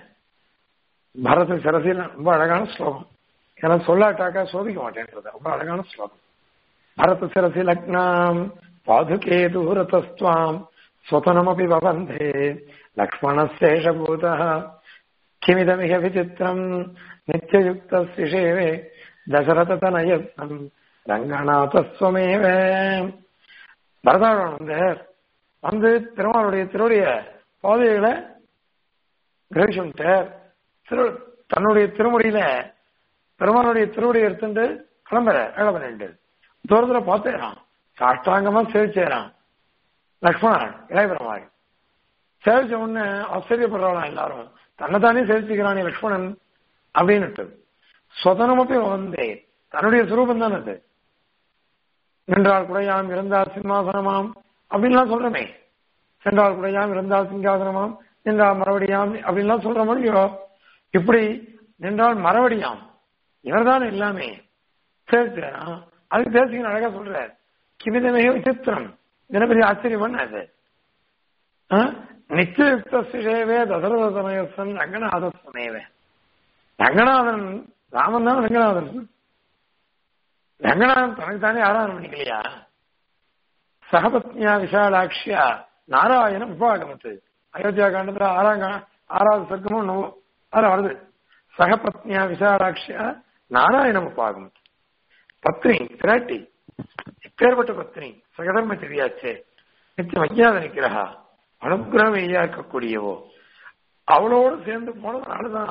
பரத சரசியில் ரொம்ப அழகான ஸ்லோகம் ஏன்னா சொல்லாட்டாக்கா சோதிக்க மாட்டேன்றது ரொம்ப அழகான ஸ்லோகம் பரத சிரசி லக்னாம் பாதுகே தூரத்தஸ்துவாம் स्वतनमपि ववन्धे लक्ष्मणशेषभूतः किमिदमिह विचित्रम् नित्ययुक्तस्य शेवे दशरथतनयत्नम् ரங்கநாதஸ்வமேவ பரதாழன் வந்து வந்து திருமாலுடைய திருவுடைய பாதைகளை கிரகிச்சுட்டார் திரு தன்னுடைய திருமுடியில பெருமானுடைய திருவுடைய எடுத்துட்டு கிளம்புற வேலை பண்ணிட்டு தூரத்துல பார்த்தேறான் சாஷ்டாங்கமா சேவிச்சேறான் லக்ஷ்மணன் இளையபெருமாள் சேவிச்ச உடனே ஆச்சரியப்படுறான் எல்லாரும் தன்னைத்தானே சேவிச்சுக்கிறானே லக்ஷ்மணன் அப்படின்னுட்டு சொதனமப்பி வந்தே தன்னுடைய சுரூபம் தான் அது நின்றால் குடையாம் இருந்தால் சிம்மாசனமாம் அப்படின்லாம் சொல்றமே சென்றால் குடையாம் இருந்தால் சிங்காசனமாம் நின்றால் மறுபடியாம் அப்படின்லாம் சொல்றோம் இல்லையோ இப்படி நின்றால் மறுபடியாம் இவர்தான் எல்லாமே சேர்த்துறா அதுக்கு தேசிகன் அழகா சொல்றார் கிமிதமே விசித்திரம் தினபதி ஆச்சரியம் பண்ணாது நிச்சயுக்த சிஷேவே தசரதனயசன் ரங்கநாதஸ்வமேவே ரங்கநாதன் ராமன் தான் ரங்கநாதன் ரங்கநாதன் தனக்கு தானே ஆராதனை பண்ணிக்கலையா சகபத்னியா விஷாலாட்சியா நாராயணம் உபாகமத்து அயோத்தியா காண்டத்துல ஆறாங்க ஆறாவது சர்க்கமும் அதுல வருது சகபத்னியா விஷாலாட்சியா நாராயணம் உபாகமத்து பத்னி பிராட்டி எப்பேற்பட்ட பத்னி சகதர்ம தெரியாச்சே நித்தியம் அஜ்ஞாத நிக்கிறா அனுகிரகம் ஐயா இருக்கக்கூடியவோ அவளோடு சேர்ந்து போனதுனாலதான்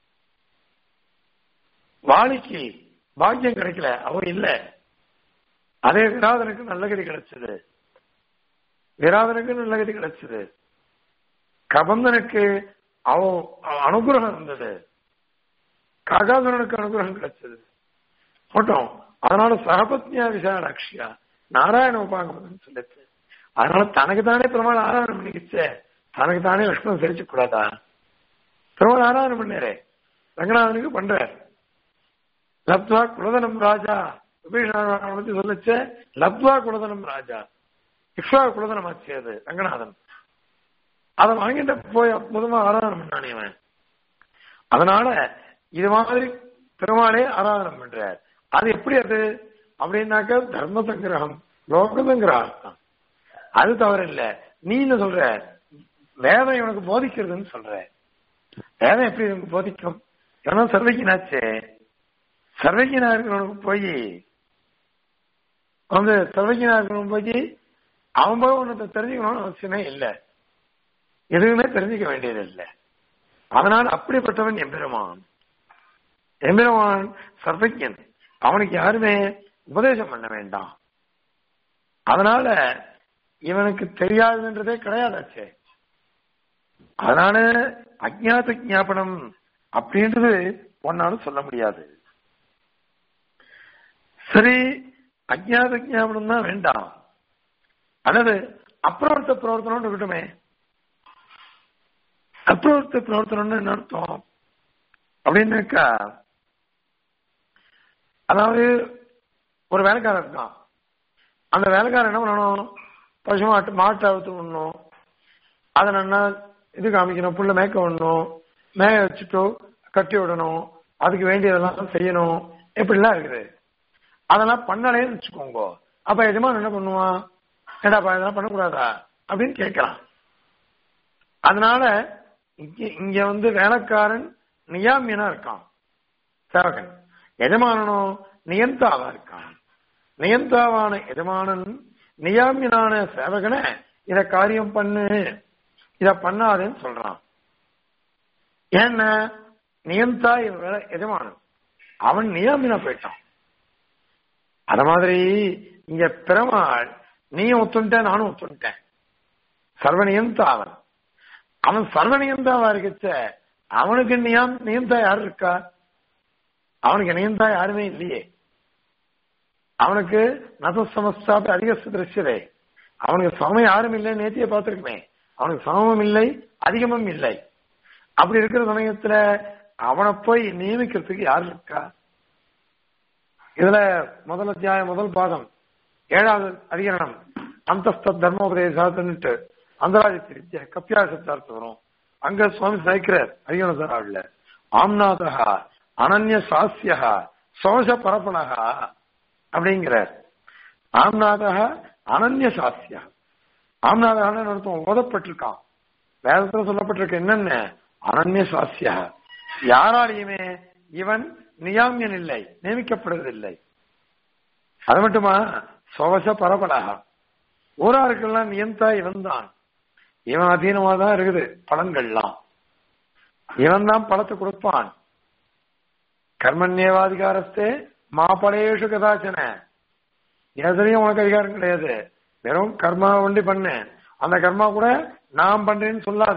வாணிக்கு பாக்கியம் கிடைக்கல அவ இல்ல அதே விராதனுக்கு நல்ல கதி கிடைச்சது விராதனுக்கு நல்ல கதி கிடைச்சது கபந்தனுக்கு அவ அனுகிரகம் இருந்தது ககாதனுக்கு அனுகிரகம் கிடைச்சது போட்டோம் அதனால சகபத்னியா விசாலாட்சியா நாராயண உபாங்கம்னு சொல்லிச்சு அதனால தனக்கு தானே பெருமாள் ஆராதனை பண்ணிக்கிச்சே தனக்கு தானே லட்சுமணன் சிரிச்சு கூடாதா பெருமாள் ஆராதனை பண்ணாரு ரங்கநாதனுக்கு பண்றார் லப்துவா குலதனம் ராஜா விபீஷண பத்தி சொல்லிச்சு லப்துவா குலதனம் ராஜா இக்ஷா குலதனம் ஆச்சு அது ரங்கநாதன் அதை வாங்கிட்டு போய் அற்புதமா ஆராதனை பண்ணானே அவன் அதனால இது மாதிரி பெருமாளே ஆராதனை பண்றார் அது எப்படி அது அப்படின்னாக்க தர்ம சங்கிரகம் லோக சங்கிரகம் அது தவறு இல்ல நீ என்ன சொல்ற வேதம் இவனுக்கு போதிக்கிறதுன்னு சொல்ற வேதம் எப்படி இவனுக்கு போதிக்கும் ஏன்னா சர்வகினாச்சே சர்வகினா இருக்கிறவனுக்கு போய் வந்து சர்வகினா இருக்கிறவன் போய் அவன் போய் ஒன்று தெரிஞ்சுக்கணும்னு அவசியமே இல்லை எதுவுமே தெரிஞ்சுக்க வேண்டியது இல்லை அதனால் அப்படிப்பட்டவன் எம்பெருமான் எம்பெருமான் சர்வஜன் அவனுக்கு யாருமே உபதேசம் பண்ண வேண்டாம் அதனால இவனுக்கு தெரியாதுன்றதே கிடையாதாச்சே அதனால அஜாத ஜாபனம் அப்படின்றது ஒன்னாலும் சொல்ல முடியாது சரி அஜ்ஞாத ஞாபகம் தான் வேண்டாம் அல்லது அப்பிரவர்த்த பிரவர்த்தனம் இருக்கட்டுமே அப்பிரவர்த்த பிரவர்த்தனம்னு என்ன அர்த்தம் அப்படின்னாக்கா அதாவது ஒரு வேலைக்காரன் இருக்கான் அந்த வேலைக்காரன் என்ன பண்ணணும் பசு மாட்டு மாட்டை அவுத்து விடணும் அதை நல்லா இது காமிக்கணும் புள்ள மேய்க்க விடணும் மேய வச்சுட்டு கட்டி விடணும் அதுக்கு வேண்டியதெல்லாம் செய்யணும் இப்படிலாம் இருக்குது அதெல்லாம் பண்ணலேன்னு வச்சுக்கோங்க அப்ப எஜமான் என்ன பண்ணுவான் ஏடாப்பா இதெல்லாம் பண்ணக்கூடாதா அப்படின்னு கேட்கலாம் அதனால இங்க இங்க வந்து வேலைக்காரன் நியாமியனா இருக்கான் சேவகன் எஜமானனும் நியந்தாவா இருக்கான் நியந்தாவான எஜமானன் நியாமியனான சேவகனை இத காரியம் பண்ணு இத பண்ணாதுன்னு சொல்றான் ஏன்னா நியந்தா எஜமானன் அவன் நியாமினா போயிட்டான் அத மாதிரி இங்க பெருமாள் நீயும் ஒத்துட்ட நானும் ஒத்துட்டேன் சர்வநியந்தா அவன் அவன் சர்வநியந்தாவா இருக்கச்ச அவனுக்கு நியம் நியந்தா யாரு இருக்கா அவனுக்கு நியந்தா யாருமே இல்லையே அவனுக்கு நசமஸ்தாபி அதிக திருஷ்யதே அவனுக்கு சமம் யாரும் இல்லை நேத்திய பார்த்திருக்குமே அவனுக்கு சமமும் இல்லை அதிகமும் இல்லை அப்படி இருக்கிற சமயத்துல அவனை போய் நியமிக்கிறதுக்கு யார் இருக்கா இதுல முதல் அத்தியாயம் முதல் பாதம் ஏழாவது அதிகரணம் அந்தஸ்த தர்மோபதேசாத்துன்னுட்டு அந்தராஜ வித்யா கப்பியாசத்தார்த்து வரும் அங்க சுவாமி சாய்க்கிறார் அதிகரண ஆம்நாதகா அனன்ய சாஸ்யா சோஷ பரப்பனகா அப்படிங்கிறார் ஆம்நாதகா அனன்ய சாஸ்யா ஆம்நாதகான்னு அர்த்தம் ஓதப்பட்டிருக்கான் வேதத்துல சொல்லப்பட்டிருக்க என்னென்ன அனன்ய சாஸ்யா யாராலையுமே இவன் நியாமியன் இல்லை நியமிக்கப்படுவதில்லை அது மட்டுமா சோவச பரபலகா ஊராருக்கெல்லாம் நியந்தா இவன் தான் இவன் அதீனமா தான் இருக்குது பலன்கள்லாம் இவன் தான் பலத்தை கொடுப்பான் கர்மண்யேவாதிகாரஸ்தே மாப்பலேஷு கதாச்சன எதுலயும் உனக்கு அதிகாரம் கிடையாது வெறும் கர்மா ஒண்டி பண்ணு அந்த கர்மா கூட நான் பண்றேன்னு சொல்லாத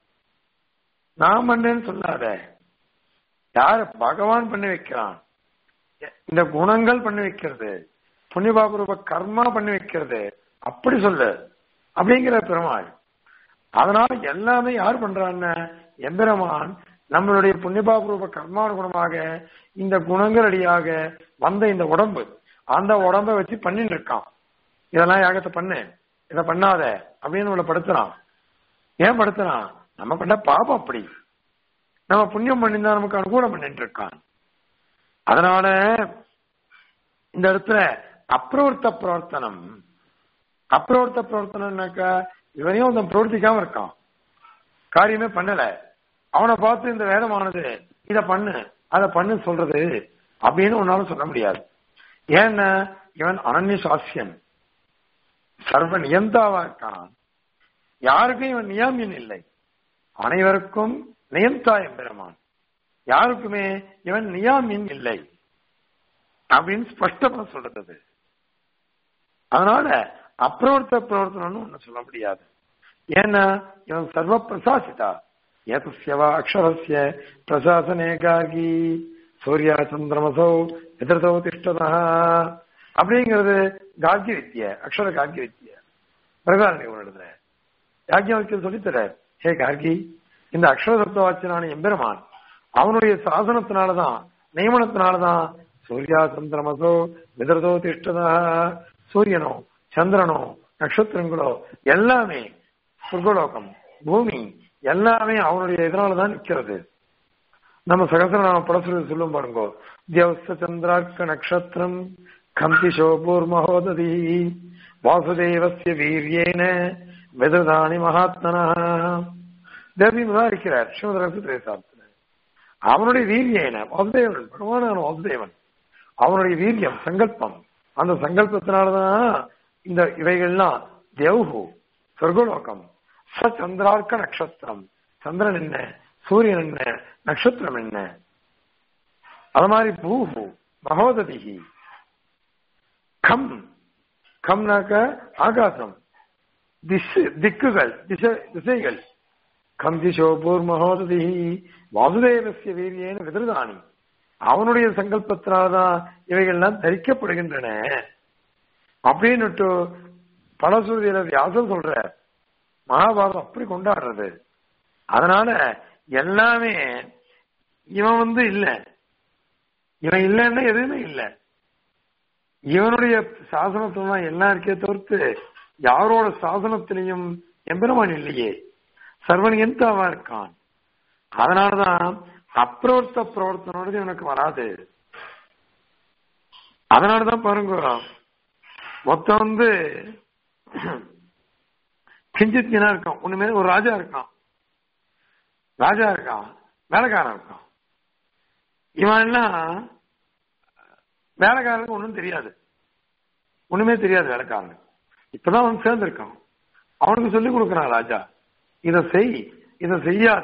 நான் பண்றேன்னு சொல்லாத யாரு பகவான் பண்ணி வைக்கிறான் இந்த குணங்கள் பண்ணி வைக்கிறது புண்ணியபாபுரூப கர்மா பண்ணி வைக்கிறது அப்படி சொல்லு அப்படிங்கிற பெருமாள் அதனால எல்லாமே யார் பண்றான்னு எம்பெருமான் நம்மளுடைய புண்ணியபாபுரூப கர்மானுகுணமாக இந்த குணங்கள் அடியாக வந்த இந்த உடம்பு அந்த உடம்ப வச்சு பண்ணிட்டு இருக்கான் இதெல்லாம் யாகத்தை பண்ணு இதை பண்ணாத அப்படின்னு நம்மளை படுத்துறான் ஏன் படுத்துறான் நம்ம பண்ண பாபம் அப்படி நம்ம புண்ணியம் பண்ணியிருந்தா நமக்கு அனுகூலம் பண்ணிட்டு இருக்கான் அதனால இந்த இடத்துல அப்ரவர்த்த பிரவர்த்தனம் அப்ரவர்த்த பிரவர்த்தனம்னாக்கா இவனையும் ஒருத்தன் பிரவர்த்திக்காம இருக்கான் காரியமே பண்ணல அவனை பார்த்து இந்த வேதமானது இத பண்ணு அதை பண்ணு சொல்றது அப்படின்னு உன்னால சொல்ல முடியாது ஏன்னா இவன் அனன்ய சாஸ்யன் சர்வ நியந்தாவா இருக்கான் யாருக்கும் இவன் நியாமியன் இல்லை அனைவருக்கும் நியந்தா எம்பெருமான் யாருக்குமே இவன் நியாமியன் இல்லை அப்படின்னு ஸ்பஷ்டமா சொல்றது அதனால அப்பிரவர்த்த பிரவர்த்தனம்னு ஒண்ணு சொல்ல முடியாது ஏன்னா இவன் சர்வ பிரசாசிதா ஏதஸ்யவா அக்ஷரஸ்ய பிரசாசனேகாகி சூர்யா சந்திரமசோ எதிர்த்தோ திஷ்டதா அப்படிங்கிறது காக்கிய வித்திய அக்ஷர காக்கிய வித்திய பிரகாரணி ஒரு இடத்துல யாக்கியம் சொல்லித்தர ஹே கார்கி இந்த அக்ஷர சப்தவாச்சனான எம்பெருமான் அவனுடைய சாசனத்தினாலதான் நியமனத்தினாலதான் சூர்யா சந்திரமசோ விதர்தோ திஷ்டதா சூரியனோ சந்திரனோ நட்சத்திரங்களோ எல்லாமே சுர்கலோகம் பூமி எல்லாமே அவனுடைய இதனாலதான் நிக்கிறது நம்ம சகசரநாம படசுறது சொல்லும் பாருங்கோ தியவச சந்திரார்க்க நட்சத்திரம் கம்பி சோபூர் மகோததி வாசுதேவசிய வீரியேன விததானி மகாத்மனா தேவியும் தான் இருக்கிறார் சிவதரசு திரேசாப்தர் அவனுடைய வீரியேன வாசுதேவன் பகவானான வாசுதேவன் அவனுடைய வீரியம் சங்கல்பம் அந்த சங்கல்பத்தினாலதான் இந்த இவைகள்லாம் தேவ்ஹு சொர்க்கலோகம் ச சந்திரார்க்க நட்சத்திரம் சந்திரன் என்ன சூரியன் என்ன நட்சத்திரம் என்ன அது மாதிரி பூஹு மகோததிகி கம் கம்னாக்க ஆகாசம் திசு திக்குகள் திசை திசைகள் கம் திசோ பூர் மகோததி வாசுதேவசிய வீரியேன விதிருதானி அவனுடைய சங்கல்பத்தினால்தான் இவைகள்லாம் தரிக்கப்படுகின்றன அப்படின்னுட்டு பலசுதியில வியாசம் சொல்ற மகாபாரதம் அப்படி கொண்டாடுறது அதனால எல்லாமே இவன் வந்து இல்ல இவன் இல்லைன்னா எதுவுமே இல்லை இவனுடைய சாசனத்துல தான் எல்லாம் இருக்கே தவிர்த்து யாரோட சாசனத்திலையும் எம்பெருமான் இல்லையே சர்வன் எந்தாவா இருக்கான் அதனாலதான் அப்பிரவர்த்த பிரவர்த்தனோட இவனுக்கு வராது அதனாலதான் பாருங்க மொத்தம் வந்து கிஞ்சித்னா இருக்கான் ஒண்ணுமே ஒரு ராஜா இருக்கான் ராஜா இருக்கான் வேலைக்காரன் இருக்கான் இவன் எல்லாம் வேலைக்காரனுக்கு ஒன்றும் தெரியாது ஒண்ணுமே தெரியாது வேலைக்காரனுக்கு இப்பதான் அவன் சேர்ந்திருக்கான் அவனுக்கு சொல்லி கொடுக்கறான் ராஜா இத செய் இத செய்யாத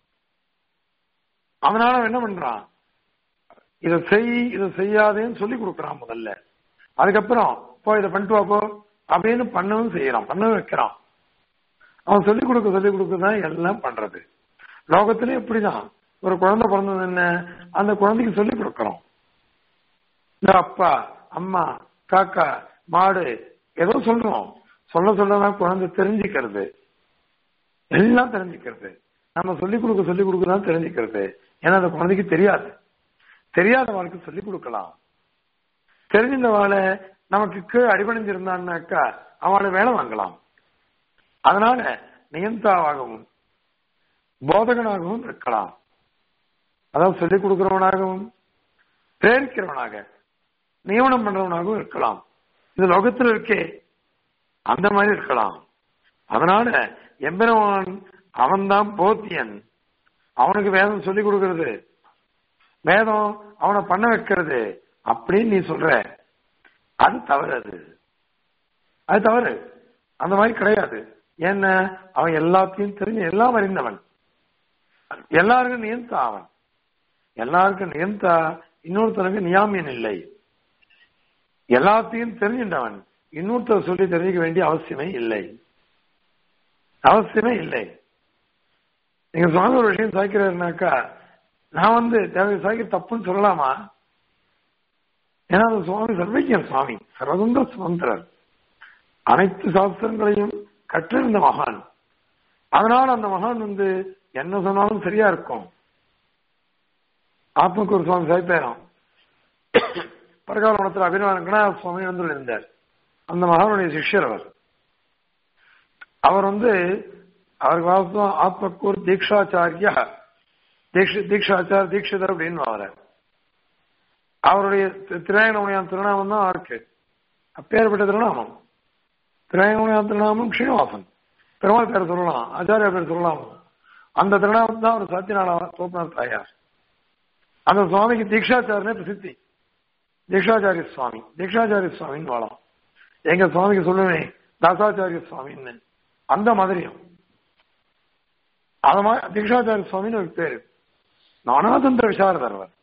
அதனால அவன் என்ன பண்றான் இத செய் இத செய்யாதேன்னு சொல்லி கொடுக்கறான் முதல்ல அதுக்கப்புறம் போ இதை பண்ணிட்டு வாப்போ அப்படின்னு பண்ணவும் செய்யறான் பண்ணவும் வைக்கிறான் அவன் சொல்லிக் கொடுக்க சொல்லிக் கொடுக்க தான் எல்லாம் பண்றது லோகத்திலே இப்படிதான் ஒரு குழந்தை பிறந்தது என்ன அந்த குழந்தைக்கு சொல்லிக் கொடுக்கறோம் இந்த அப்பா அம்மா காக்கா மாடு ஏதோ சொல்றோம் சொல்ல சொல்லதான் குழந்தை தெரிஞ்சுக்கிறது எல்லாம் தெரிஞ்சுக்கிறது நம்ம சொல்லிக் கொடுக்க சொல்லிக் கொடுக்க தான் தெரிஞ்சுக்கிறது ஏன்னா அந்த குழந்தைக்கு தெரியாது தெரியாதவனுக்கு சொல்லிக் கொடுக்கலாம் தெரிஞ்சிருந்தவாளை நமக்கு கீழே அடிபணிஞ்சிருந்தான்னாக்கா அவளை வேலை வாங்கலாம் அதனால நியந்தாவாகவும் போதகனாகவும் இருக்கலாம் அதாவது சொல்லிக் கொடுக்கிறவனாகவும் பிரேரிக்கிறவனாக நியமனம் பண்றவனாகவும் இருக்கலாம் இது லோகத்தில் இருக்கே அந்த மாதிரி இருக்கலாம் அதனால எம்பெருமான் அவன்தான் போத்தியன் அவனுக்கு வேதம் சொல்லிக் கொடுக்கிறது வேதம் அவனை பண்ண வைக்கிறது அப்படின்னு நீ சொல்ற அது தவறு அது அது தவறு அந்த மாதிரி கிடையாது என்ன அவன் எல்லாத்தையும் தெரிஞ்சு எல்லாம் அறிந்தவன் எல்லாருக்கும் நியந்தா அவன் எல்லாருக்கும் நியந்தா இன்னொருத்தனுக்கு நியாமியன் இல்லை எல்லாத்தையும் தெரிஞ்சின்றவன் இன்னொருத்தர் சொல்லி தெரிஞ்சுக்க வேண்டிய அவசியமே இல்லை அவசியமே இல்லை நீங்க சுவாமி ஒரு விஷயம் சாய்க்கிறாருனாக்கா நான் வந்து தேவை சாய்க்க தப்புன்னு சொல்லலாமா ஏன்னா அந்த சுவாமி சர்வஜன் சுவாமி சர்வதந்திர சுதந்திரர் அனைத்து சாஸ்திரங்களையும் கற்றிருந்த மகான் அதனால அந்த மகான் வந்து என்ன சொன்னாலும் சரியா இருக்கும் ஆத்மக்கு ஒரு சுவாமி சாய்ப்பேரம் பரகாலத்தில் அபிநவ சுவாமி வந்து இருந்தார் அந்த மகானுடைய சிஷ்யர் அவர் அவர் வந்து அவருக்கு வாசம் ஆத்மக்கூர் தீக்ஷாச்சாரியா தீக்ஷ தீக்ஷாச்சார் தீட்சிதர் அப்படின்னு அவர் அவருடைய திராயணமுனியான் திருநாமம் தான் அவருக்கு அப்பேற்பட்ட திருநாமம் திராயணமுனியான் திருநாமம் ஸ்ரீனிவாசன் பெருமாள் பேர் சொல்லலாம் ஆச்சாரியா பேர் சொல்லலாம் அந்த திருநாமம் தான் அவர் சத்தியநாள சோப்நாத் தாயார் அந்த சுவாமிக்கு தீக்ஷாச்சாரனே பிரசித்தி தீக்ஷாச்சாரிய சுவாமி தீக்ஷாச்சாரிய சுவாமின்னு வாழலாம் எங்க சுவாமிக்கு சொல்லுவேன் தாசாச்சாரிய சுவாமின்னு அந்த மாதிரியும் அது மாதிரி தீக்ஷாச்சாரிய சுவாமின்னு ஒரு பேரு நானாதந்திர விசாரதர் அவர்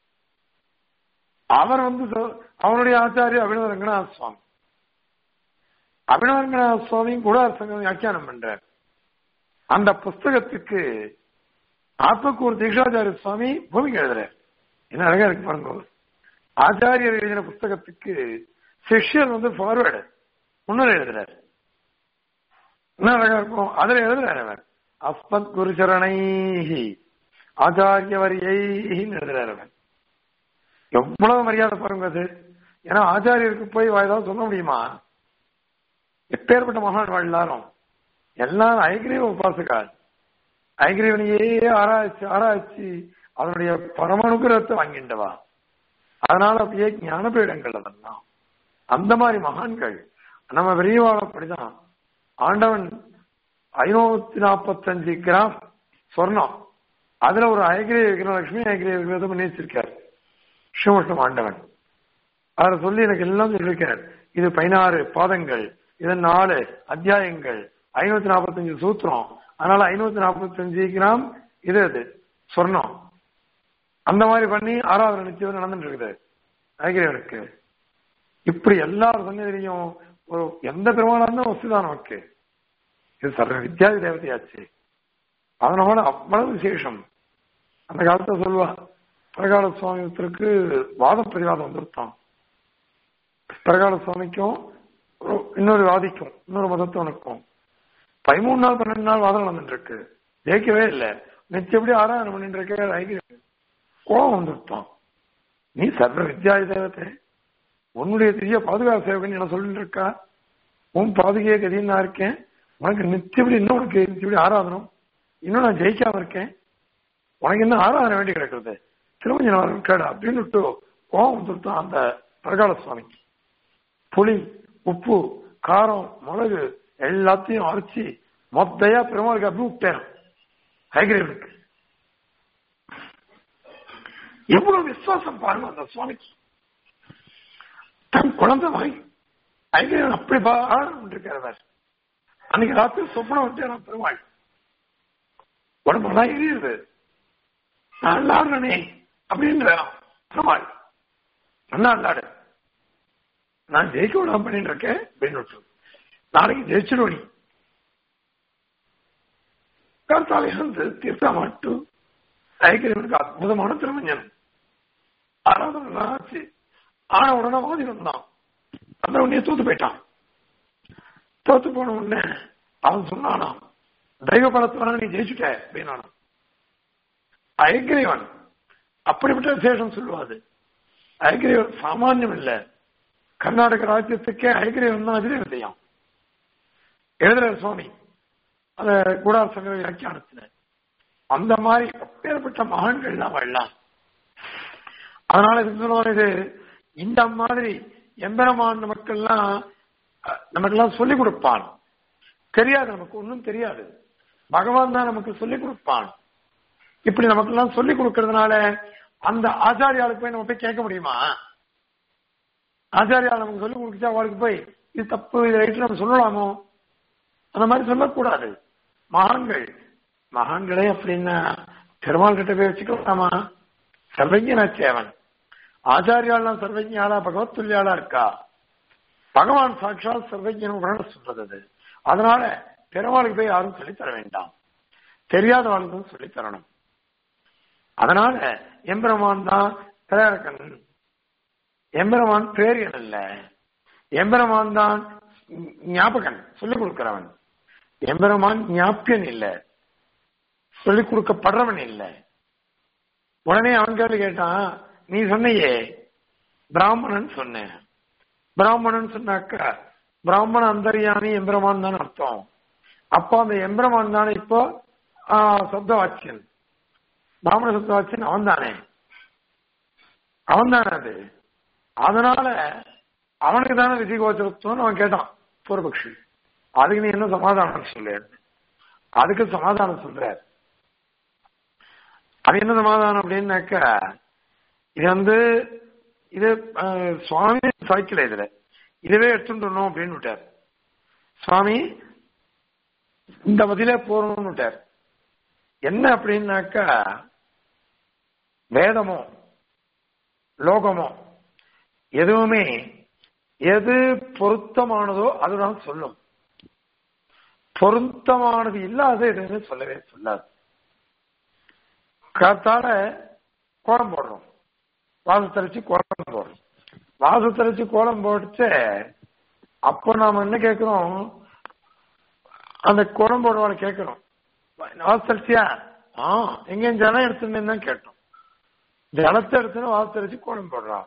அவர் வந்து அவருடைய ஆச்சாரிய அபினவ ரங்கநாத சுவாமி அபினவ ரங்கநாத சுவாமியும் கூட சங்கம் வியாக்கியானம் பண்றார் அந்த புஸ்தகத்துக்கு ஆத்மக்கூர் தீக்ஷாச்சாரிய சுவாமி பூமிக்கு எழுதுறார் என்ன அழகா இருக்கு பாருங்க ஆச்சாரியர் எழுதின புஸ்தகத்துக்கு சிஷ்யர் வந்து ஃபார்வேர்டு முன்னுரை எழுதுறாரு என்ன அழகா இருக்கும் அதுல எழுதுறாரு அவர் அஸ்மத் குருச்சரணை ஆச்சாரியவரியைன்னு எழுதுறாரு அவர் எவ்வளவு மரியாதை பாருங்க அது ஏன்னா ஆச்சாரியருக்கு போய் ஏதாவது சொல்ல முடியுமா எப்பேற்பட்ட மகான் எல்லாரும் எல்லாரும் ஐகிரீவ உபாசகால் ஐகிரீவனையே ஆராய்ச்சி ஆராய்ச்சி அதனுடைய பரமனுகிரகத்தை வாங்கிண்டவா அதனால அப்படியே ஞானபீடங்கள் அதெல்லாம் அந்த மாதிரி மகான்கள் நம்ம விரிவாள அப்படிதான் ஆண்டவன் ஐநூத்தி நாற்பத்தஞ்சு கிராம் சொர்ணம் அதுல ஒரு ஐகிரிய விக்கிரம் லட்சுமி ஐகிரிய விக்கிரத்தை பண்ணி வச்சிருக்காரு ஸ்ரீமுஷ்ணம் ஆண்டவன் அவரை சொல்லி எனக்கு எல்லாம் சொல்லியிருக்கார் இது பதினாறு பாதங்கள் இது நாலு அத்தியாயங்கள் ஐநூத்தி நாற்பத்தஞ்சு சூத்திரம் அதனால ஐநூத்தி நாற்பத்தஞ்சு கிராம் இது அது சொர்ணம் அந்த மாதிரி பண்ணி ஆறாவது நிச்சயம் நடந்துட்டு இருக்குது ஐகிரியவனுக்கு இப்படி எல்லாரும் சன்னதிலையும் ஒரு எந்த பெருமானா இருந்தா வசுதான் நமக்கு இது சர்வ வித்யாதி தேவதையாச்சு அதனால அவ்வளவு விசேஷம் அந்த காலத்துல சொல்லுவா பிரகால சுவாமித்திற்கு வாதம் பிரதிவாதம் வந்துருத்தான் பிரகால சுவாமிக்கும் ஒரு- இன்னொரு வாதிக்கும் இன்னொரு மதத்தவனுக்கும் பதிமூணு நாள் பன்னெண்டு நாள் வாதம் நடந்துட்டு இருக்கு ஜெயிக்கவே இல்லை நிச்சயப்படி ஆராதனை பண்ணிட்டு இருக்க ஐக்கிய கோபம் வந்துருத்தான் நீ சர்வ வித்யாய தேவத்தை உன்னுடைய திரிய பாதுகாப்பு சேவகன் என்ன சொல்லிட்டு இருக்கா உன் பாதுகைய கதின்னு நான் இருக்கேன் உனக்கு நிச்சயப்படி இன்னும் உனக்கு நிச்சயப்படி ஆராதனம் இன்னும் நான் ஜெயிக்காம இருக்கேன் உனக்கு என்ன ஆராதனை வேண்டி கிடக்கிறது திருமஞ்சனம் கேடு அப்படின்னு விட்டு கோபம் வந்துருத்தான் அந்த பிரகால சுவாமிக்கு புளி உப்பு காரம் மிளகு எல்லாத்தையும் அரைச்சி மொத்தையா பெருமாளுக்கு அப்படி விட்டேன் ஹைகிரேவனுக்கு எவ்வளவு விசுவாசம் பாருங்க அந்த சுவாமிக்கு தன் குழந்தை மாதிரி ஹைகிரேவன் அப்படி ஆரம்பிட்டிருக்காரு அன்னைக்கு ராத்திரி சொப்பனம் வந்து நான் பெருமாள் உடம்பெல்லாம் எரியுது நான் விளாடுறனே அப்படின்னு பெருமாள் நல்லா விளாடு நான் ஜெயிக்க விடாம பண்ணிட்டு இருக்கேன் அப்படின்னு விட்டு. நாளைக்கு ஜெயிச்சிடும் நீ கர்த்தாவை வந்து தீர்த்தா மாட்டு ஐக்கியவனுக்கு அற்புதமான திருமஞ்சனம் ஆராதனை ஆச்சு ஆன உடனே வாதி வந்தான் அந்த உடனே தோத்து போயிட்டான் தோத்து போன உடனே அவன் சொன்னானா தெய்வ பலத்தினால நீ ஜெயிச்சுட்ட அப்படின்னா ஐக்கிரியவன் அப்படிப்பட்ட விசேஷம் சொல்லுவாது ஐக்கிரியவன் சாமானியம் இல்லை கர்நாடக ராஜ்யத்துக்கே ஐக்கிரியவன் தான் அதிலே விதையாம் எழுதுற சுவாமி அந்த கூடார சங்க வியாக்கியானத்துல அந்த மாதிரி அப்பேற்பட்ட மகான்கள் தான் வாழலாம் அதனால இது சொல்லுவாங்க இது இந்த மாதிரி எம்பெருமான மக்கள்லாம் அஹ், நமக்கெல்லாம் சொல்லிக் கொடுப்பான் தெரியாது நமக்கு ஒன்றும் தெரியாது பகவான் தான் நமக்கு சொல்லிக் கொடுப்பான் இப்படி நமக்கெல்லாம் சொல்லிக் கொடுக்கறதுனால அந்த ஆச்சாரியாளுக்கு போய் நம்ம போய் கேட்க முடியுமா ஆச்சாரியா நமக்கு சொல்லிக் கொடுத்தா அவளுக்கு போய் இது தப்பு இது ரைட்டு நம்ம சொல்லலாமோ அந்த மாதிரி சொல்லக்கூடாது மகான்கள் மகான்களே அப்படின்னா பெருமாள் கிட்ட போய் வச்சுக்கலாமா சர்வஜனாச்சே அவன் ஆச்சாரியாலாம் சர்வஜாலா பகவத் துல்லியாலா இருக்கா பகவான் சாட்சாத் சர்வஜன் உடனே சொல்றது அது அதனால பெருமாளுக்கு போய் யாரும் சொல்லித் தர வேண்டாம் தெரியாதவர்களுக்கும் சொல்லித் தரணும் அதனால எம்பெருமான் தான் திரையரக்கன் எம்பெருமான் பேரியன் அல்ல எம்பெருமான் தான் ஞாபகன் சொல்லிக் கொடுக்கிறவன் எம்பெருமான் ஞாபியன் இல்ல சொல்லிக் கொடுக்கப்படுறவன் இல்ல உடனே அவன் கேள்வி கேட்டான் நீ சொன்னையே பிராமணன் சொன்னேன் பிராமணன் சொன்னாக்கா பிராமண அந்தரியாமி எம்பெருமான் தான் அர்த்தம் அப்போ அந்த எம்பெருமான் தானே இப்போ சப்தவாச்சியன் பிராமண சப்தவாச்சியன் அவன் தானே அவன் தானே அது அதனால அவனுக்கு தானே விதிகோச்சரத்துவம்னு அவன் கேட்டான் பூர்வபக்ஷி அதுக்கு நீ என்ன சமாதானம் சொல்லு அதுக்கு சமாதானம் சொல்ற அது என்ன சமாதானம் அப்படின்னாக்க இது வந்து இது அஹ், சுவாமி சாய்க்கல இதுல இதுவே எடுத்துட்டணும் அப்படின்னு விட்டார் சுவாமி இந்த பதிலே போறோம்னு விட்டார் என்ன அப்படின்னாக்கா வேதமோ லோகமோ எதுவுமே எது பொருத்தமானதோ அதுதான் சொல்லும் பொருத்தமானது இல்லாத எதுவுமே சொல்லவே சொல்லாது காத்தால கோலம் போடுறோம் வாசத்தரைச்சு கோலம் போடுறோம் வாசத்தரைச்சு கோலம் போட்டு அப்போ நாம என்ன கேட்கிறோம் அந்த கோலம் போடுவாளை கேட்கிறோம் வாசத்தரிச்சியா ஆ எங்க ஜலம் எடுத்துன்னு தான் கேட்டோம் ஜலத்தை எடுத்துன்னு வாசத்தரிச்சு கோலம் போடுறான்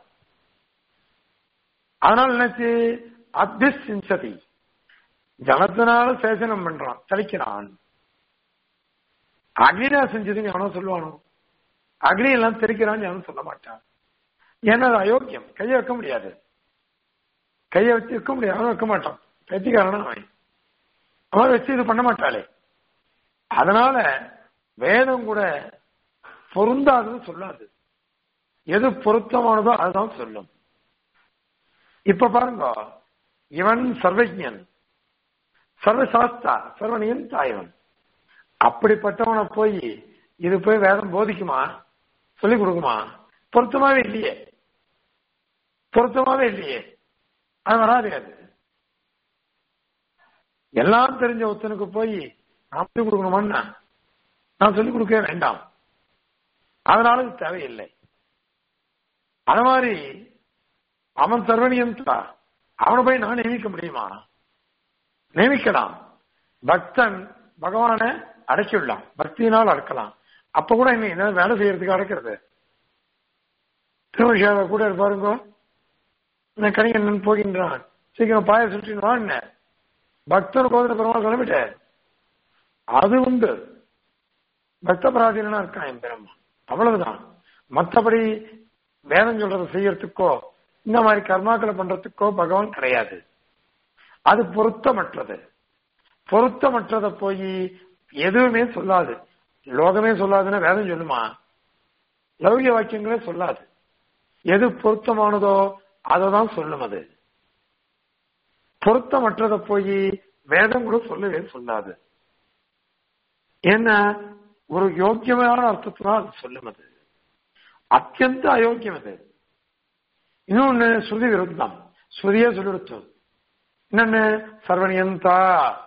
அதனால என்னாச்சு அபிசிஞ்சதி ஜலத்தினால சேசனம் பண்றான் தெளிக்கிறான் அக்னியா செஞ்சதுன்னு எவனோ சொல்லுவானோ அக்னி எல்லாம் தெரிக்கிறான்னு எவனும் சொல்ல மாட்டான் ஏன்னா அது அயோக்கியம் கையை வைக்க முடியாது கையை வச்சு வைக்க முடியாது அவன் வைக்க மாட்டான் பேத்திக்காரனா அவன் அவன் வச்சு இது பண்ண மாட்டாளே அதனால வேதம் கூட பொருந்தாதுன்னு சொல்லாது எது பொருத்தமானதோ அதுதான் சொல்லும் இப்ப பாருங்க இவன் சர்வஜன் சர்வசாஸ்தா சர்வனியந்தா இவன் அப்படிப்பட்டவனை போய் இது போய் வேதம் போதிக்குமா சொல்லிக் கொடுக்குமா பொருத்தமாவே இல்லையே பொருத்தமாவே இல்லையே அது வராது அது எல்லாம் தெரிஞ்ச ஒருத்தனுக்கு போய் நான் சொல்லிக் கொடுக்கணுமான்னா நான் சொல்லிக் கொடுக்கவே வேண்டாம் அதனால இது தேவையில்லை அது மாதிரி அவன் சர்வனியந்தா அவனை போய் நான் நியமிக்க முடியுமா நியமிக்கலாம் பக்தன் பகவானை அடைச்சிடலாம் பக்தியினால் அடக்கலாம் அப்ப கூட என்ன என்ன வேலை செய்யறதுக்கு அடக்கிறது திருமஷாவை கூட இருப்பாருங்க நான் கணிகண்ணன் போகின்றான் சீக்கிரம் பாய சுற்றின்னு பக்தர் கோதிர பெருமாள் கிளம்பிட்டார் அது உண்டு பக்த பராதீனா இருக்கான் என் பெருமா அவ்வளவுதான் மற்றபடி வேதம் சொல்றதை செய்யறதுக்கோ இந்த மாதிரி கர்மாக்களை பண்றதுக்கோ பகவான் கிடையாது அது பொருத்தமற்றது பொருத்தமற்றதை போய் எதுவுமே சொல்லாது லோகமே சொல்லாதுன்னா வேதம் சொல்லுமா லௌகிய வாக்கியங்களே சொல்லாது எது பொருத்தமானதோ அதை தான் சொல்லும் அது பொருத்தமற்றதை போய் வேதம் கூட சொல்லவே சொல்லாது ஏன்னா ஒரு யோக்கியமான அர்த்தத்தினால் அது சொல்லும் அது அத்தியந்த அயோக்கியம் அது இன்னொன்னு ஸ்ருதி விருத்தம் ஸ்ருதியே சொல்லிடுத்து என்னன்னு சர்வனியந்தா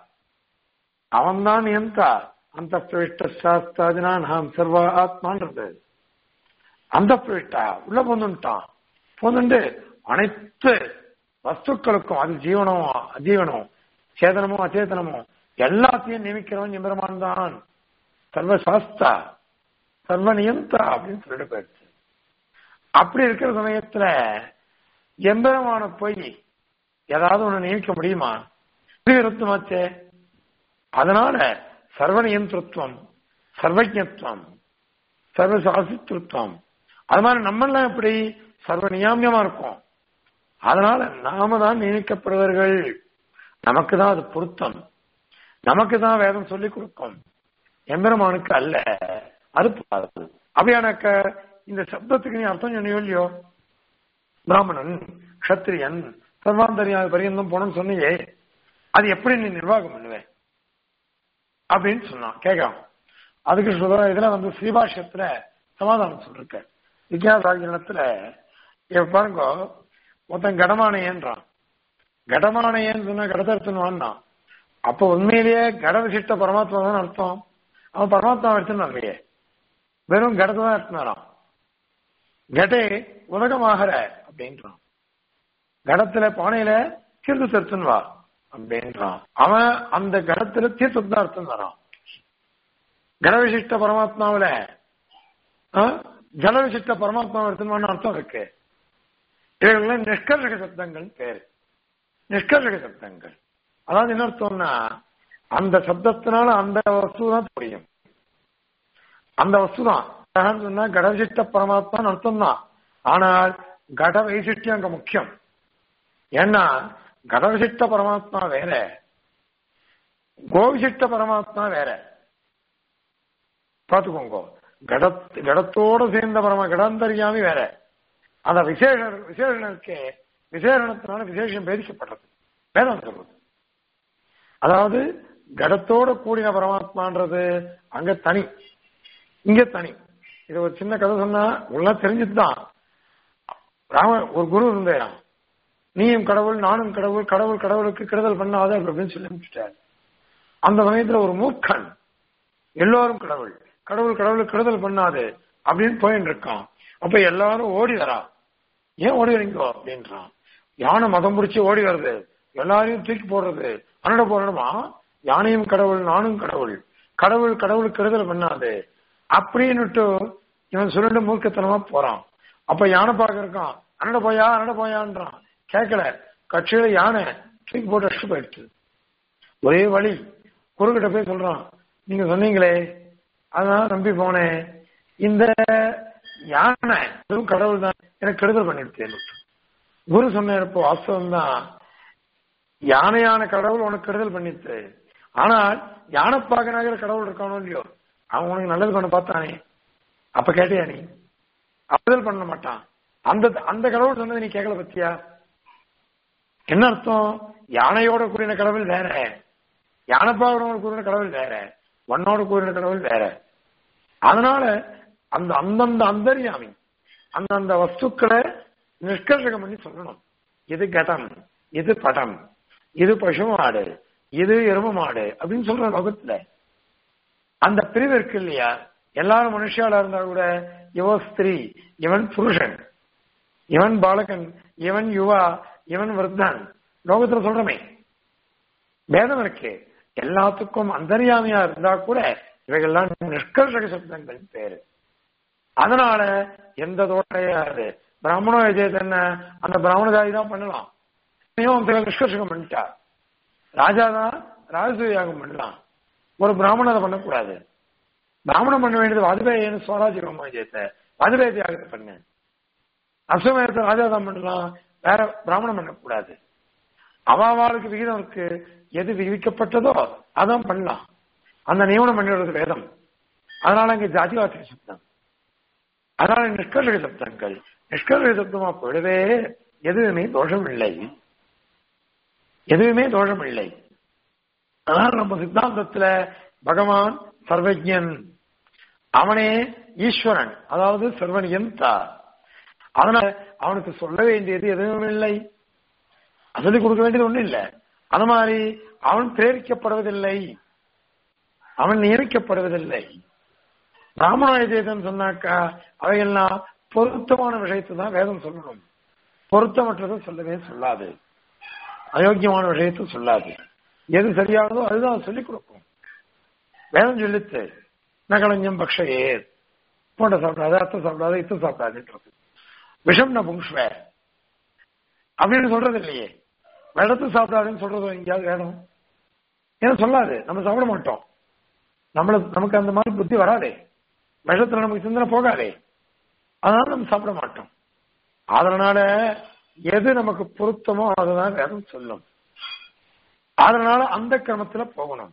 அவன்தான் நியந்தா அந்த பிரவிஷ்ட சாஸ்திராதினா நாம் சர்வ ஆத்மான்றது அந்த பிரவிஷ்டா உள்ள போந்துட்டான் போந்துண்டு அனைத்து வஸ்துக்களுக்கும் அது ஜீவனமோ அஜீவனமோ சேதனமோ அச்சேதனமோ எல்லாத்தையும் நியமிக்கிறவன் எம்பெருமான் தான் சர்வசாஸ்தா சர்வநியந்தா அப்படின்னு சொல்லிட்டு போயிடுச்சு அப்படி இருக்கிற சமயத்துல எம்பெருமான போய் ஏதாவது ஒண்ணு நியமிக்க முடியுமா விருத்தமாச்சே அதனால சர்வநியந்திரத்துவம் சர்வஜத்துவம் சர்வசாசித்ருத்வம் அது மாதிரி நம்மெல்லாம் எப்படி சர்வ நியாமியமா இருக்கும் அதனால நாம தான் நியமிக்கப்படுவர்கள் நமக்கு தான் அது பொருத்தம் நமக்கு தான் வேதம் சொல்லிக் கொடுக்கும் எம்பெருமானுக்கு அல்ல அது பாது அப்படியானாக்க இந்த சப்தத்துக்கு நீ அர்த்தம் சொன்னியோ இல்லையோ பிராமணன் கத்திரியன் சர்வாந்தரியா பரியந்தம் போனன்னு சொன்னியே அது எப்படி நீ நிர்வாகம் பண்ணுவேன் அப்படின்னு சொன்னான் கேட்கலாம் அதுக்கு சொல்ற இதுல வந்து ஸ்ரீபாஷ்யத்துல சமாதானம் சொல்லிருக்க விஜயாசாகிரணத்துல இப்ப பாருங்க ஒருத்தன் கடமானையன்றான் கடமானையன்னு சொன்னா கடத்தடுத்துன்னு வாண்டான் அப்ப உண்மையிலேயே கட விசிஷ்ட பரமாத்மா தான் அர்த்தம் அவன் பரமாத்மா எடுத்துன்னு இல்லையே வெறும் கடத்தை தான் எடுத்துனாராம் கடே உலகமாகற அப்படின்றான் கடத்துல பானையில தீர்த்து எடுத்துன்னு வா அப்படின்றான் அவன் அந்த கடத்துல தீர்த்தத்தை தான் எடுத்துன்னு வரான் கடவிசிஷ்ட பரமாத்மாவில ஜலவிசிஷ்ட பரமாத்மா எடுத்துன்னு அர்த்தம் இருக்கு இவைகள் நிஷ்கர்ஷக சப்தங்கள் பேரு நிஷ்கர்ஷக சப்தங்கள் அதாவது என்ன அர்த்தம்னா அந்த சப்தத்தினால அந்த வஸ்து தான் புரியும் அந்த வஸ்து தான் சொன்னா கடவிசிஷ்ட பரமாத்மான்னு அர்த்தம் தான் ஆனால் கட வைசிஷ்டியம் அங்க முக்கியம் ஏன்னா கடவிசிஷ்ட பரமாத்மா வேற கோவிசிஷ்ட பரமாத்மா வேற பாத்துக்கோங்க கட கடத்தோட சேர்ந்த பரம கடந்தறியாமி வேற அந்த விசேஷ விசேஷனுக்கு விசேஷனத்தினால விசேஷம் பேதிக்கப்படுறது வேதம் சொல்றது அதாவது கடத்தோட கூடின பரமாத்மான்றது அங்க தனி இங்க தனி இது ஒரு சின்ன கதை சொன்னா உள்ள தெரிஞ்சுதான் ராம ஒரு குரு இருந்தேன் நீயும் கடவுள் நானும் கடவுள் கடவுள் கடவுளுக்கு கெடுதல் பண்ணாத அப்படின்னு சொல்லி அனுப்பிச்சிட்டார் அந்த சமயத்துல ஒரு மூர்க்கன் எல்லோரும் கடவுள் கடவுள் கடவுளுக்கு கெடுதல் பண்ணாது அப்படின்னு போயின்னு இருக்கான் அப்ப எல்லாரும் ஓடி வரா ஏன் ஓடி வரீங்கோ அப்படின்றான் யானை மதம் முடிச்சு ஓடி வருது எல்லாரையும் தூக்கி போடுறது அண்ணட போடணுமா யானையும் கடவுள் நானும் கடவுள் கடவுள் கடவுளுக்கு கெடுதல் பண்ணாது அப்படின்னுட்டு இவன் சொல்லிட்டு மூர்க்கத்தனமா போறான் அப்ப யானை பார்க்க இருக்கான் அண்ணட போயா அண்ணட போயான்றான் கேட்கல கட்சியில யானை தூக்கி போட்டு அடிச்சு போயிடுச்சு ஒரே வழி குறுக்கிட்ட போய் சொல்றான் நீங்க சொன்னீங்களே அதான் நம்பி போனேன் இந்த யானை அதுவும் கடவுள் தான் எனக்கு கெடுதல் பண்ணிடுச்சு குரு சொன்னப்போ வாஸ்தவம் தான் யானையான கடவுள் உனக்கு கெடுதல் பண்ணிட்டு ஆனால் யானைப்பாகனாகிற கடவுள் இருக்கானோ இல்லையோ அவன் உனக்கு நல்லது பண்ண பார்த்தானே அப்ப கேட்டியா நீ அப்பதல் பண்ண மாட்டான் அந்த அந்த கடவுள் சொன்னது நீ கேட்கல பத்தியா என்ன அர்த்தம் யானையோட கூடின கடவுள் வேற யானைப்பாகனோட கூடின கடவுள் வேற ஒன்னோட கூடின கடவுள் வேற அதனால அந்த அந்தந்த அந்தரியாமி அந்தந்த வஸ்துக்களை நிஷ்கர்ஷகம் பண்ணி சொல்லணும் இது கடம் இது படம் இது பசு மாடு இது எரும மாடு அப்படின்னு சொல்ற லோகத்துல அந்த பிரிவு இருக்கு இல்லையா எல்லாரும் மனுஷாலா இருந்தா கூட இவ ஸ்திரீ இவன் புருஷன் இவன் பாலகன் இவன் யுவா இவன் விருத்தன் லோகத்துல சொல்றமே வேதம் இருக்கு எல்லாத்துக்கும் அந்தரியாமையா இருந்தா கூட இவைகள்லாம் நிஷ்கர்ஷக சப்தங்கள் பேரு அதனால எந்த தோட்டையாது பிராமண விஜயத்தை என்ன அந்த பிராமண ஜாதி தான் பண்ணலாம் நிஷ்கர்ஷகம் பண்ணிட்டார் ராஜா தான் ராஜசூய யாகம் பண்ணலாம் ஒரு பிராமணன் அதை பண்ணக்கூடாது பிராமணம் பண்ண வேண்டியது வாஜ்பேயின்னு சுவராஜ் விஜயத்தை வாஜ்பேய தியாகத்தை பண்ணு அஸ்வமேதத்தை ராஜா தான் பண்ணலாம் வேற பிராமணம் பண்ணக்கூடாது அவாவாளுக்கு விகிதம் இருக்கு எது விதிக்கப்பட்டதோ அதான் பண்ணலாம் அந்த நியமனம் பண்ணிடுறது வேதம் அதனால இங்க ஜாதிவாசிய சப்தம் அதனால நிஷ்கர்ஷக சப்தங்கள் நிஷ்கர்ஷக சப்தமா போயிடவே எதுவுமே தோஷம் இல்லை எதுவுமே தோஷம் இல்லை அதனால நம்ம சித்தாந்தத்துல பகவான் சர்வஜன் அவனே ஈஸ்வரன் அதாவது சர்வனியன் தான் அதனால அவனுக்கு சொல்ல வேண்டியது எதுவும் இல்லை சொல்லிக் கொடுக்க வேண்டியது ஒண்ணும் இல்லை அது மாதிரி அவன் பிரேரிக்கப்படுவதில்லை அவன் நியமிக்கப்படுவதில்லை ராமநாயதேதன் சொன்னாக்கா அவையெல்லாம் பொருத்தமான விஷயத்தை தான் வேதம் சொல்லணும் பொருத்தமற்றதை சொல்லவே சொல்லாது அயோக்கியமான விஷயத்தை சொல்லாது எது சரியானதோ அதுதான் சொல்லிக் கொடுக்கும் வேதம் சொல்லித்து நகலஞ்சம் பக்ஷையே போன்ற சாப்பிடாது அத்தை சாப்பிடாது இத்த சாப்பிடாதுன்றது விஷம் ந புங்ஷ்வ அப்படின்னு சொல்றது இல்லையே வெள்ளத்து சாப்பிடாதுன்னு சொல்றது எங்கேயாவது வேணும் ஏன்னா சொல்லாது நம்ம சாப்பிட மாட்டோம் நம்மளுக்கு நமக்கு அந்த மாதிரி புத்தி வராதே விஷத்துல நமக்கு சிந்தனை போகாதே அதனால நம்ம சாப்பிட மாட்டோம் அதனால எது நமக்கு பொருத்தமோ அதுதான் வேதம் சொல்லும் அதனால அந்த கிரமத்துல போகணும்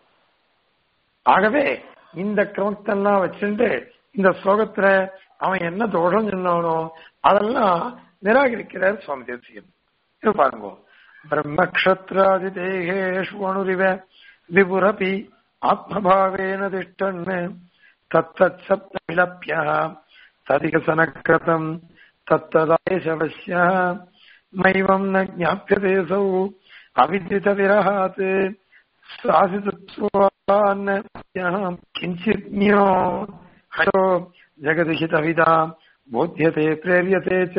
ஆகவே இந்த கிரமத்தெல்லாம் வச்சுட்டு இந்த ஸ்லோகத்துல அவன் என்ன தோஷம் சொன்னானோ அதெல்லாம் நிராகரிக்கிறார் சுவாமி தேசியம் இது பாருங்க பிரம்மக்ஷத்ராதி தேகேஷு அணுரிவ விபுரபி ஆத்மபாவேன திஷ்டன் தத்தத் சப்தமிலப்பிய ததிகசனக்கிருதம் தத்ததாயசவசிய மைவம் ந ஜாபியதேசௌ அவிதித விரகாத் சாசிதத்வான் கிஞ்சித் நியோ ஹயோ ஜெகதிஹிதவிதா போத்தியதே பிரேரியதே ச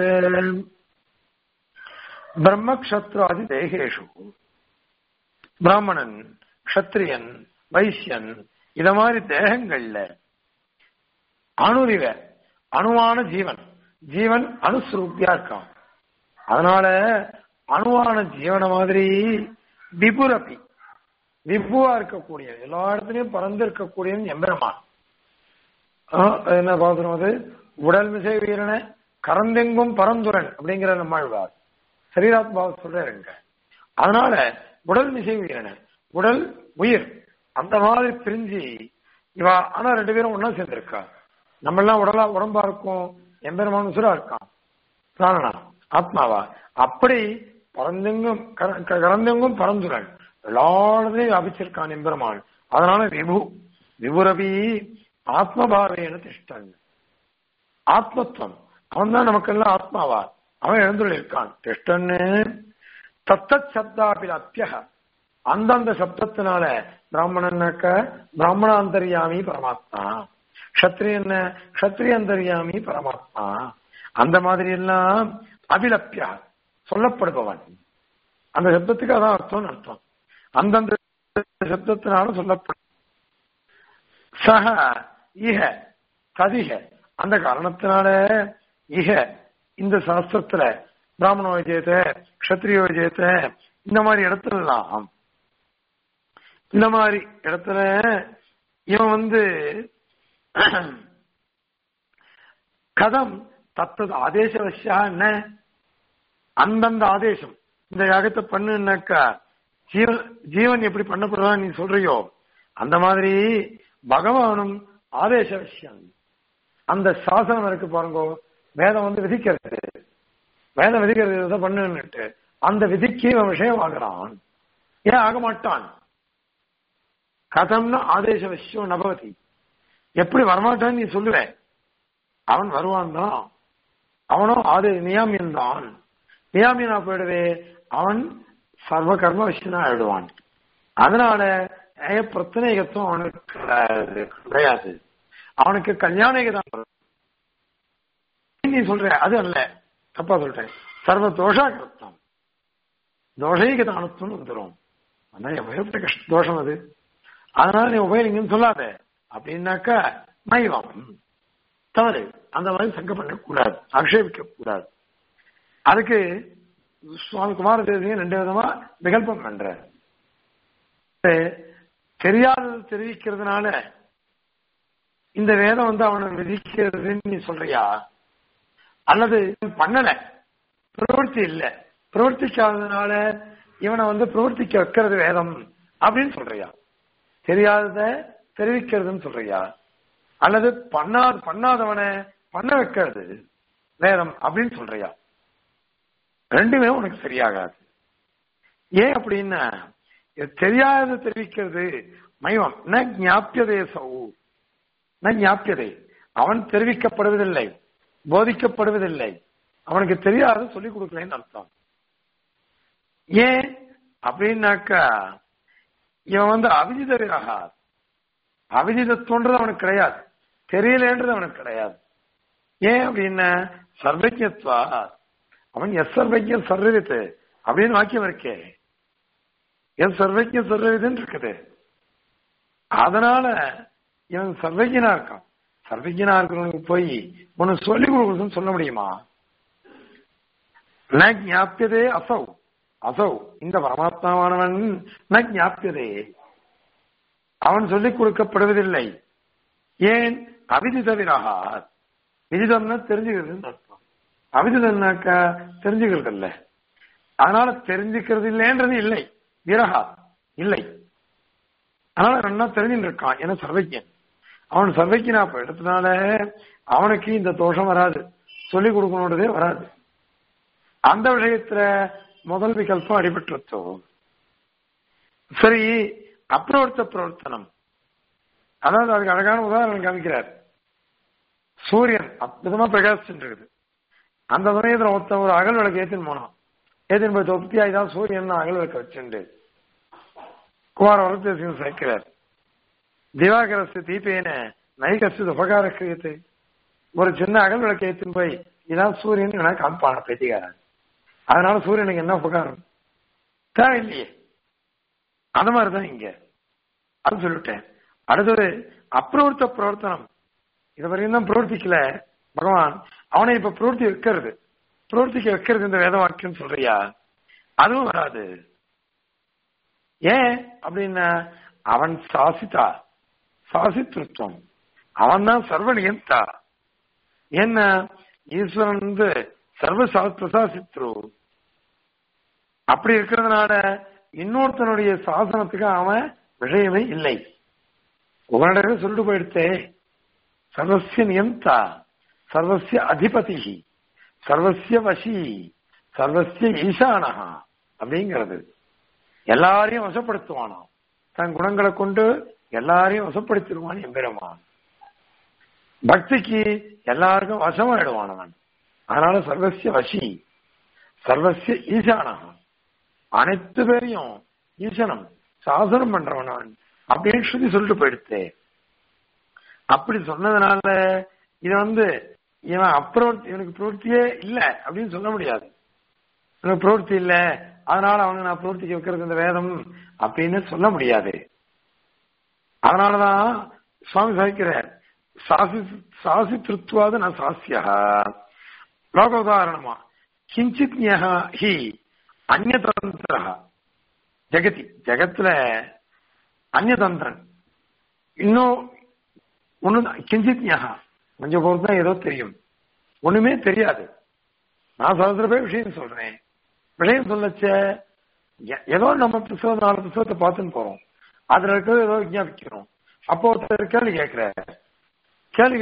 பிரம்மக்ஷத்ராதி தேகேஷு பிராமணன் க்ஷத்ரியன் வைசியன் இத மாதிரி தேகங்கள்ல அணுரிவ அணுவான ஜீவன் ஜீவன் அணுஸ்வரூப்பியா இருக்கான் அதனால அணுவான ஜீவன மாதிரி விபுரபி விபுவா இருக்கக்கூடிய எல்லா இடத்துலயும் பறந்து இருக்கக்கூடிய எம்பெருமான் என்ன பாக்குறோம் அது உடல் மிசை வீரன கரந்தெங்கும் பரந்துரன் அப்படிங்கிற நம்மாழ்வார் சரீராத்மாவை சொல்றாருங்க அதனால உடல் மிசை வீரன உடல் உயிர் அந்த மாதிரி பிரிஞ்சு இவா ஆனா ரெண்டு பேரும் ஒன்னா சேர்ந்திருக்கா நம்ம எல்லாம் உடலா உடம்பா இருக்கும் எம்பெருமான் உசுரா இருக்கான் பிராணனா ஆத்மாவா அப்படி பரந்தெங்கும் கரந்தெங்கும் பரந்துரன் எல்லாத்தையும் வியாபிச்சிருக்கான் எம்பெருமான் அதனால விபு விபுரவி ஆத்மபாவேன திஷ்டன் ஆத்மத்துவம் அவன் தான் நமக்கெல்லாம் ஆத்மாவா அவன் எழுந்துள்ள இருக்கான் திஷ்டன்னு தத்தத் சப்தாபில் அப்பியக அந்தந்த சப்தத்தினால பிராமணன்னாக்க பிராமணாந்தரியாமி பரமாத்மா க்ஷத்ரியன்ன க்ஷத்ரியந்தரியாமி பரமாத்மா அந்த மாதிரி எல்லாம் அபிலப்பியா சொல்லப்படுபவன் அந்த சப்தத்துக்கு அதான் அர்த்தம் அர்த்தம் அந்தந்த சப்தத்தினால சொல்லப்படும் சக இக கதிக அந்த காரணத்தினால இக இந்த சாஸ்திரத்துல பிராமண விஜயத்தை கஷத்திரிய விஜயத்தை இந்த மாதிரி இடத்துலலாம் இந்த மாதிரி இடத்துல இவன் வந்து கதம் தத்தது ஆதேசவசியா என்ன அந்தந்த ஆதேசம் இந்த யாகத்தை பண்ணுனாக்கா ஜீவன் ஜீவன் எப்படி பண்ணப்படுறதா நீ சொல்றியோ அந்த மாதிரி பகவானும் ஆதேச விஷயம் அந்த சாசனம் இருக்கு பாருங்க வேதம் வந்து விதிக்கிறது வேதம் விதிக்கிறது இதை பண்ணுன்னுட்டு அந்த விதிக்கு இவன் விஷயம் ஆகிறான் ஏன் ஆக மாட்டான் கதம்னு ஆதேச விஷயம் நபவதி எப்படி வரமாட்டான்னு நீ சொல்லுவ அவன் வருவான் தான் அவனும் ஆதே நியாமியன் தான் நியாமியனா போயிடுவே அவன் சர்வ கர்ம விஷயனா ஆயிடுவான் அதனால பிரச்சனைகத்துவம் அவனுக்கு கிடையாது அவனுக்கு கல்யாணிக தான் நீ சொல்ற அது அல்ல தப்பா சொல்லிட்டேன் சர்வ தோஷாகிருத்தம் தோஷைக தானத்துவம் வந்துடும் அதான் எப்பேற்பட்ட கஷ்ட தோஷம் அது அதனால நீ உபயோகிங்கன்னு சொல்லாத அப்படின்னாக்கா மைவம் தவறு அந்த மாதிரி சங்க பண்ணக்கூடாது ஆக்ஷேபிக்க கூடாது அதுக்கு சுவாமி குமார தேசியம் ரெண்டு விதமா விகல்பம் பண்ற தெரியாதது தெரிவிக்கிறதுனால இந்த வேதம் வந்து அவனை விதிக்கிறதுன்னு நீ சொல்றியா அல்லது பண்ணல பிரவர்த்தி இல்ல பிரவர்த்திக்காததுனால இவனை வந்து பிரவர்த்திக்க வைக்கிறது வேதம் அப்படின்னு சொல்றியா தெரியாதத தெரிவிக்கிறதுன்னு சொல்றியா அல்லது பண்ணாத பண்ணாதவனை பண்ண வைக்கிறது வேதம் அப்படின்னு சொல்றியா ரெண்டுமே உனக்கு சரியாகாது ஏன் அப்படின்னா தெரியாத தெரிவிக்கிறது மைவம் ந ஞாபியதே சௌ ந ஞாபியதை அவன் தெரிவிக்கப்படுவதில்லை போதிக்கப்படுவதில்லை அவனுக்கு தெரியாத சொல்லிக் கொடுக்கலன்னு அர்த்தம் ஏன் அப்படின்னாக்கா இவன் வந்து அவிஜித விரகா அவிஜிதத்துவன்றது அவனுக்கு கிடையாது தெரியலன்றது அவனுக்கு கிடையாது ஏன் அப்படின்னா சர்வஜத்வா அவன் எஸ் சர்வஜ சர்வவித்து அப்படின்னு வாக்கியம் இருக்கே எஸ் சர்வஜ சர்வவிதுன்னு இருக்குது அதனால இவன் சர்வஜனா இருக்கான் சர்வஜனா இருக்கிறவனுக்கு போய் உனக்கு சொல்லிக் கொடுக்குறதுன்னு சொல்ல முடியுமா ந ஞாபியதே அசௌ அசௌ இந்த பரமாத்மாவானவன் ந ஞாபியதே அவன் சொல்லிக் கொடுக்கப்படுவதில்லை ஏன் அவிதித விரகா விதிதம்னா தெரிஞ்சுக்கிறது அர்த்தம் அவிதிதம்னாக்கா தெரிஞ்சுக்கிறது இல்ல அதனால தெரிஞ்சுக்கிறது இல்லைன்றது இல்லை விரகா இல்லை அதனால ரெண்டா தெரிஞ்சுட்டு இருக்கான் ஏன்னா சர்வஜன் அவன் சர்வஜனா அப்ப எடுத்தனால அவனுக்கு இந்த தோஷம் வராது சொல்லிக் கொடுக்கணுன்றதே வராது அந்த விஷயத்துல முதல் விகல்பம் அடிபட்டுருத்தோ சரி அப்பிரவர்த்த பிரவர்த்தனம் அதாவது அதுக்கு அழகான உதாரணம் காமிக்கிறார் சூரியன் அற்புதமா பிரகாசிச்சுட்டு இருக்குது அந்த சமயத்துல ஒருத்தன் ஒரு அகல் விளக்கு ஏத்தின்னு போனான் ஏத்தின் போய் தொப்தி ஆயிதான் சூரியன் அகல் விளக்க வச்சுண்டு குமார வரதேசியம் சேர்க்கிறார் திவாகரசு தீபேன நைகசு உபகார கிரியத்தை ஒரு சின்ன அகல் விளக்கு ஏத்தின்னு போய் இதான் சூரியன் எனக்கு காமிப்பான பேட்டிக்காரன் அதனால சூரியனுக்கு என்ன உபகாரம் தேவையில்லையே அந்த மாதிரிதான் இங்க அது சொல்லிட்டேன் அடுத்தது அப்பிரவர்த்த பிரவர்த்தனம் இது வரையும் தான் பிரவர்த்திக்கல பகவான் அவனை இப்ப பிரவர்த்தி வைக்கிறது பிரவர்த்திக்க வைக்கிறது இந்த வேத வாக்கியம் சொல்றியா அதுவும் வராது ஏன் அப்படின்னா அவன் சாசித்தா சாசித்ருத்வம் அவன் தான் சர்வனியந்தா என்ன ஈஸ்வரன் வந்து சர்வ பிரசாசித்ரு அப்படி இருக்கிறதுனால இன்னொருத்தனுடைய சாசனத்துக்கு அவன் விஷயமே இல்லை உங்களிடவே சொல்லிட்டு போயிடுத்தே சர்வசிய நியந்தா சர்வசிய அதிபதி சர்வசிய வசி சர்வசிய ஈசானஹா அப்படிங்கிறது எல்லாரையும் வசப்படுத்துவானாம் தன் குணங்களை கொண்டு எல்லாரையும் வசப்படுத்திடுவான் எம்பெருமான் பக்திக்கு எல்லாருக்கும் வசமாயிடுவான் அவன் அதனால சர்வசிய வசி சர்வசிய ஈசானஹா அனைத்து பேரையும் ஈசனம் சாசனம் பண்றவன் அவன் அப்படின்னு சொல்லி சொல்லிட்டு போயிடுத்தே அப்படி சொன்னதுனால இது வந்து இவன் அப்புறம் இவனுக்கு பிரவர்த்தியே இல்ல அப்படின்னு சொல்ல முடியாது இவனுக்கு பிரவர்த்தி இல்ல அதனால அவனுக்கு நான் பிரவர்த்திக்க வைக்கிறது இந்த வேதம் அப்படின்னு சொல்ல முடியாது அதனாலதான் சுவாமி சாய்க்கிறார் சாசி சாசித்ருத்வாது நான் சாஸ்யா லோக உதாரணமா கிஞ்சித் ஹி அந்நதந்திர ஜெகதி ஜெகத்துல அந்நதந்திரன் இன்னும் ஒண்ணு கிஞ்சித் கொஞ்சம் பொறுத்து தான் ஏதோ தெரியும் ஒண்ணுமே தெரியாது நான் சகோதர பேர் விஷயம் சொல்றேன் விஷயம் சொல்லச்ச ஏதோ நம்ம புத்தகம் நாலு புத்தகத்தை பார்த்துன்னு போறோம் அதுல இருக்கிறது ஏதோ விஞ்ஞாபிக்கிறோம் அப்போ ஒருத்தர் கேள்வி கேட்கிற கேள்வி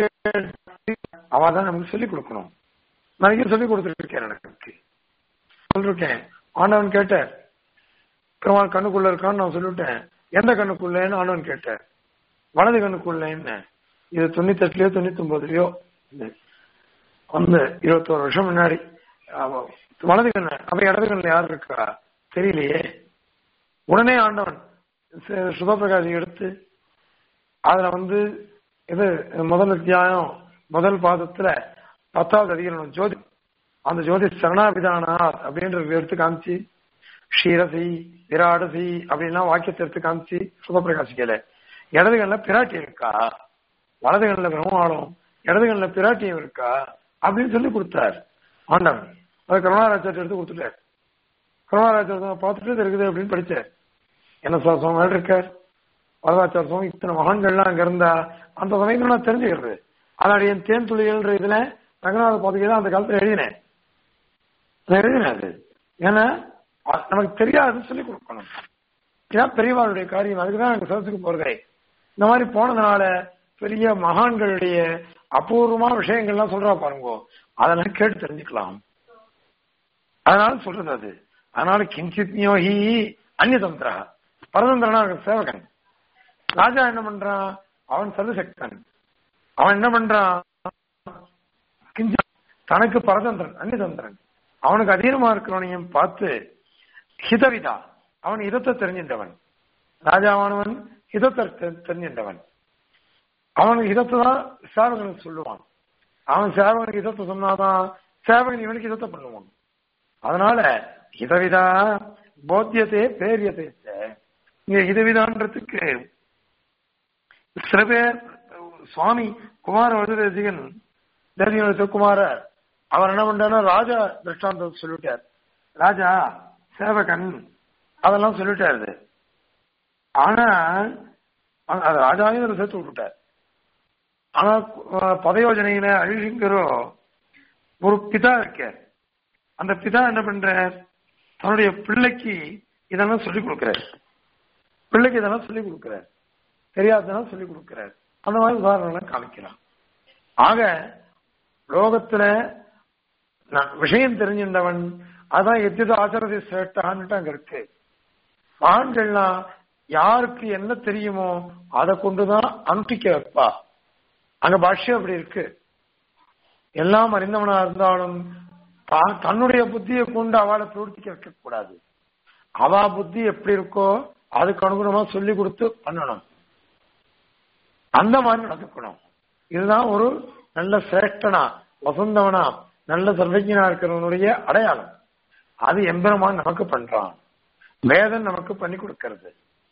அவ தான் நமக்கு சொல்லிக் கொடுக்கணும் நிறைய சொல்லிக் கொடுத்துட்டு இருக்கேன் எனக்கு சொல்லிருக்கேன் ஆண்டவன் கேட்டார் பெருமாள் கண்ணுக்குள்ள இருக்கான்னு நான் சொல்லிவிட்டேன் எந்த கண்ணுக்குள்ளேன்னு ஆண்டவன் கேட்டார் வலது கண்ணுக்குள்ளேன்னு இது தொண்ணூத்தி எட்டுலயோ தொண்ணூத்தி ஒன்பதுலயோ வந்து இருபத்தோரு வருஷம் முன்னாடி வலது கண்ணு அப்ப இடது கண்ணுல யார் இருக்கா தெரியலையே உடனே ஆண்டவன் சுபபிரகாசி எடுத்து அதுல வந்து இது முதல் அத்தியாயம் முதல் பாதத்துல பத்தாவது அதிகாரம் ஜோதி அந்த ஜோதி சரணாபிதானாத் அப்படின்ற எடுத்து காமிச்சு ஷீரசி விராடசி அப்படின்லாம் வாக்கியத்தை எடுத்து காமிச்சு சுபப்பிரகாசிக்கல இடது கண்ணில் பிராட்டி இருக்கா வலது கண்ணில் பிரம்மாளம் இடது கண்ணில் பிராட்டியம் இருக்கா அப்படின்னு சொல்லி கொடுத்தார் ஆண்டவன் அது கருணாராஜர் எடுத்து கொடுத்துட்டார் கருணாராஜர் பார்த்துட்டு இருக்குது அப்படின்னு படிச்சார் என்ன சார் சுவாமி இருக்கார் வரதாச்சார சுவாமி இத்தனை மகான்கள்லாம் அங்க இருந்தா அந்த சமயத்துல நான் தெரிஞ்சுக்கிறது அதனுடைய தேன் துளிகள்ன்ற இதுல ரங்கநாத பாதுகை தான் அந்த காலத்துல எழுதினேன் நான் எழுதினேன் அது ஏன்னா அது நமக்கு தெரியாது சொல்லி கொடுக்கணும் இதான் பெரியவாளுடைய காரியம் அதுக்குதான் நாங்க சதத்துக்கு போறதே இந்த மாதிரி போனதுனால பெரிய மகான்களுடைய அபூர்வமான விஷயங்கள்லாம் சொல்றா பாருங்க அதெல்லாம் கேட்டு தெரிஞ்சுக்கலாம் அதனால சொல்றது அது அதனால கிஞ்சித் யோகி அந்நியதந்திரா பரதந்திரனா சேவகன் ராஜா என்ன பண்றான் அவன் சர்வசக்தன் அவன் என்ன பண்றான் கிஞ்சி தனக்கு பரதந்திரன் அந்நியதந்திரன் அவனுக்கு அதீனமா இருக்கிறவனையும் பார்த்து ஹிதவிதா அவன் இதத்தை தெரிஞ்சின்றவன் ராஜாவானவன் இதத்தை தெ- தெரிஞ்சின்றவன் அவனுக்கு இதத்தை தான் சேவகனுக்கு சொல்லுவான் அவன் சேவகனுக்கு இதத்தை சொன்னாதான் சேவகன் இவனுக்கு இதத்தை பண்ணுவான் அதனால இதவிதா போத்தியத்தை பேரியத்தை இங்க இதவிதான்றதுக்கு சில பேர் சுவாமி குமார வடுரசிகன் தேசிய குமாரர் அவர் என்ன பண்றாருன்னா ராஜா திருஷ்டாந்தம் சொல்லிட்டார் ராஜா சேவகன் அதெல்லாம் சொல்லிட்டாரு ஆனா அ- அது ராஜாவையும் அதில் சேர்த்து விட்டுட்டார் ஆனா அஹ், பதயோஜனையில அழிசிங்கரோ ஒரு பிதா இருக்கார் அந்த பிதா என்ன பண்றார் தன்னுடைய பிள்ளைக்கு இதெல்லாம் சொல்லிக் கொடுக்கிறார் பிள்ளைக்கு இதெல்லாம் சொல்லிக் கொடுக்கிறார் தெரியாததெல்லாம் சொல்லிக் கொடுக்கிறார் அந்த மாதிரி உதாரணம் காமிக்கிறான் ஆக லோகத்துல நான் விஷயம் தெரிஞ்சிருந்தவன் அதான் எத்தித ஆச்சரதி சேட்டான்ட்டு அங்க இருக்கு ஆண்கள்லாம் யாருக்கு என்ன தெரியுமோ அதை கொண்டுதான் அனுஷ்டிக்க வைப்பா அங்க பாஷ்யம் அப்படி இருக்கு எல்லாம் அறிந்தவனா இருந்தாலும் தான் தன்னுடைய புத்தியை கொண்டு அவளை பிரவர்த்திக்க வைக்க கூடாது அவ புத்தி எப்படி இருக்கோ அதுக்கு அனுகுணமா சொல்லி கொடுத்து பண்ணணும் அந்த மாதிரி நடந்துக்கணும் இதுதான் ஒரு நல்ல சிரேஷ்டனா வசந்தவனா நல்ல சர்வஜனா இருக்கிறவனுடைய அடையாளம் அது எம்பெருமான் நமக்கு பண்றான் வேதன் நமக்கு பண்ணி கொடுக்கிறது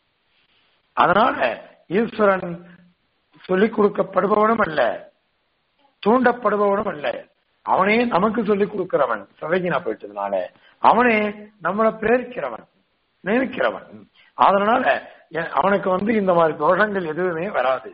அதனால ஈஸ்வரன் சொல்லிக் கொடுக்கப்படுபவனும் அல்ல தூண்டப்படுபவனும் அல்ல அவனே நமக்கு சொல்லிக் கொடுக்கிறவன் சர்வஜனா போயிட்டதுனால அவனே நம்மளை பிரேரிக்கிறவன் நியமிக்கிறவன் அதனால எ- அவனுக்கு வந்து இந்த மாதிரி தோஷங்கள் எதுவுமே வராது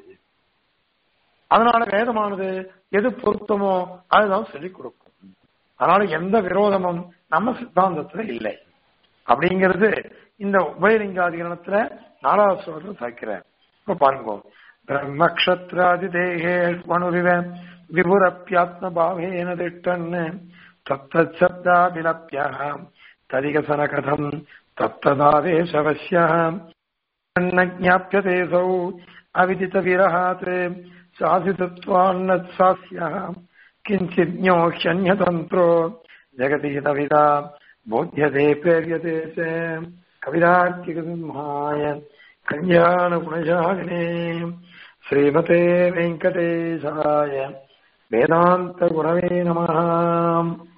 அதனால வேதமானது எது பொருத்தமோ அதுதான் சொல்லிக் கொடுக்கும் அதனால எந்த விரோதமும் நம்ம சித்தாந்தத்துல இல்லை அப்படிங்கிறது இந்த உபயலிங்காதிகரணத்துல நாலாவது ஸ்லோகத்துல சாய்க்கிறார் இப்ப பாருங்க பிரம்மக்ஷத்ராதி தேகே மனுரிவ விபுரப்பியாத்ம பாவேன திட்டன் தத்தப்தாபிலப்பிய ததிகசன கதம் தத்ததாவேசவசிய ஜாப்யதே சௌ அவிதித விரகாத் சாசிதத்வான்னத் சாஸ்ய கிஞ்சித் ஞோஹ்யன்யதந்திரோ ஜெகதீதவிதா போத்தியதே பேரியதே ச கவிதார்த்திகசிம்ஹாய கல்யாண குணசாலினே ஸ்ரீமதே வெங்கடேசாய வேதாந்த குணவே நமः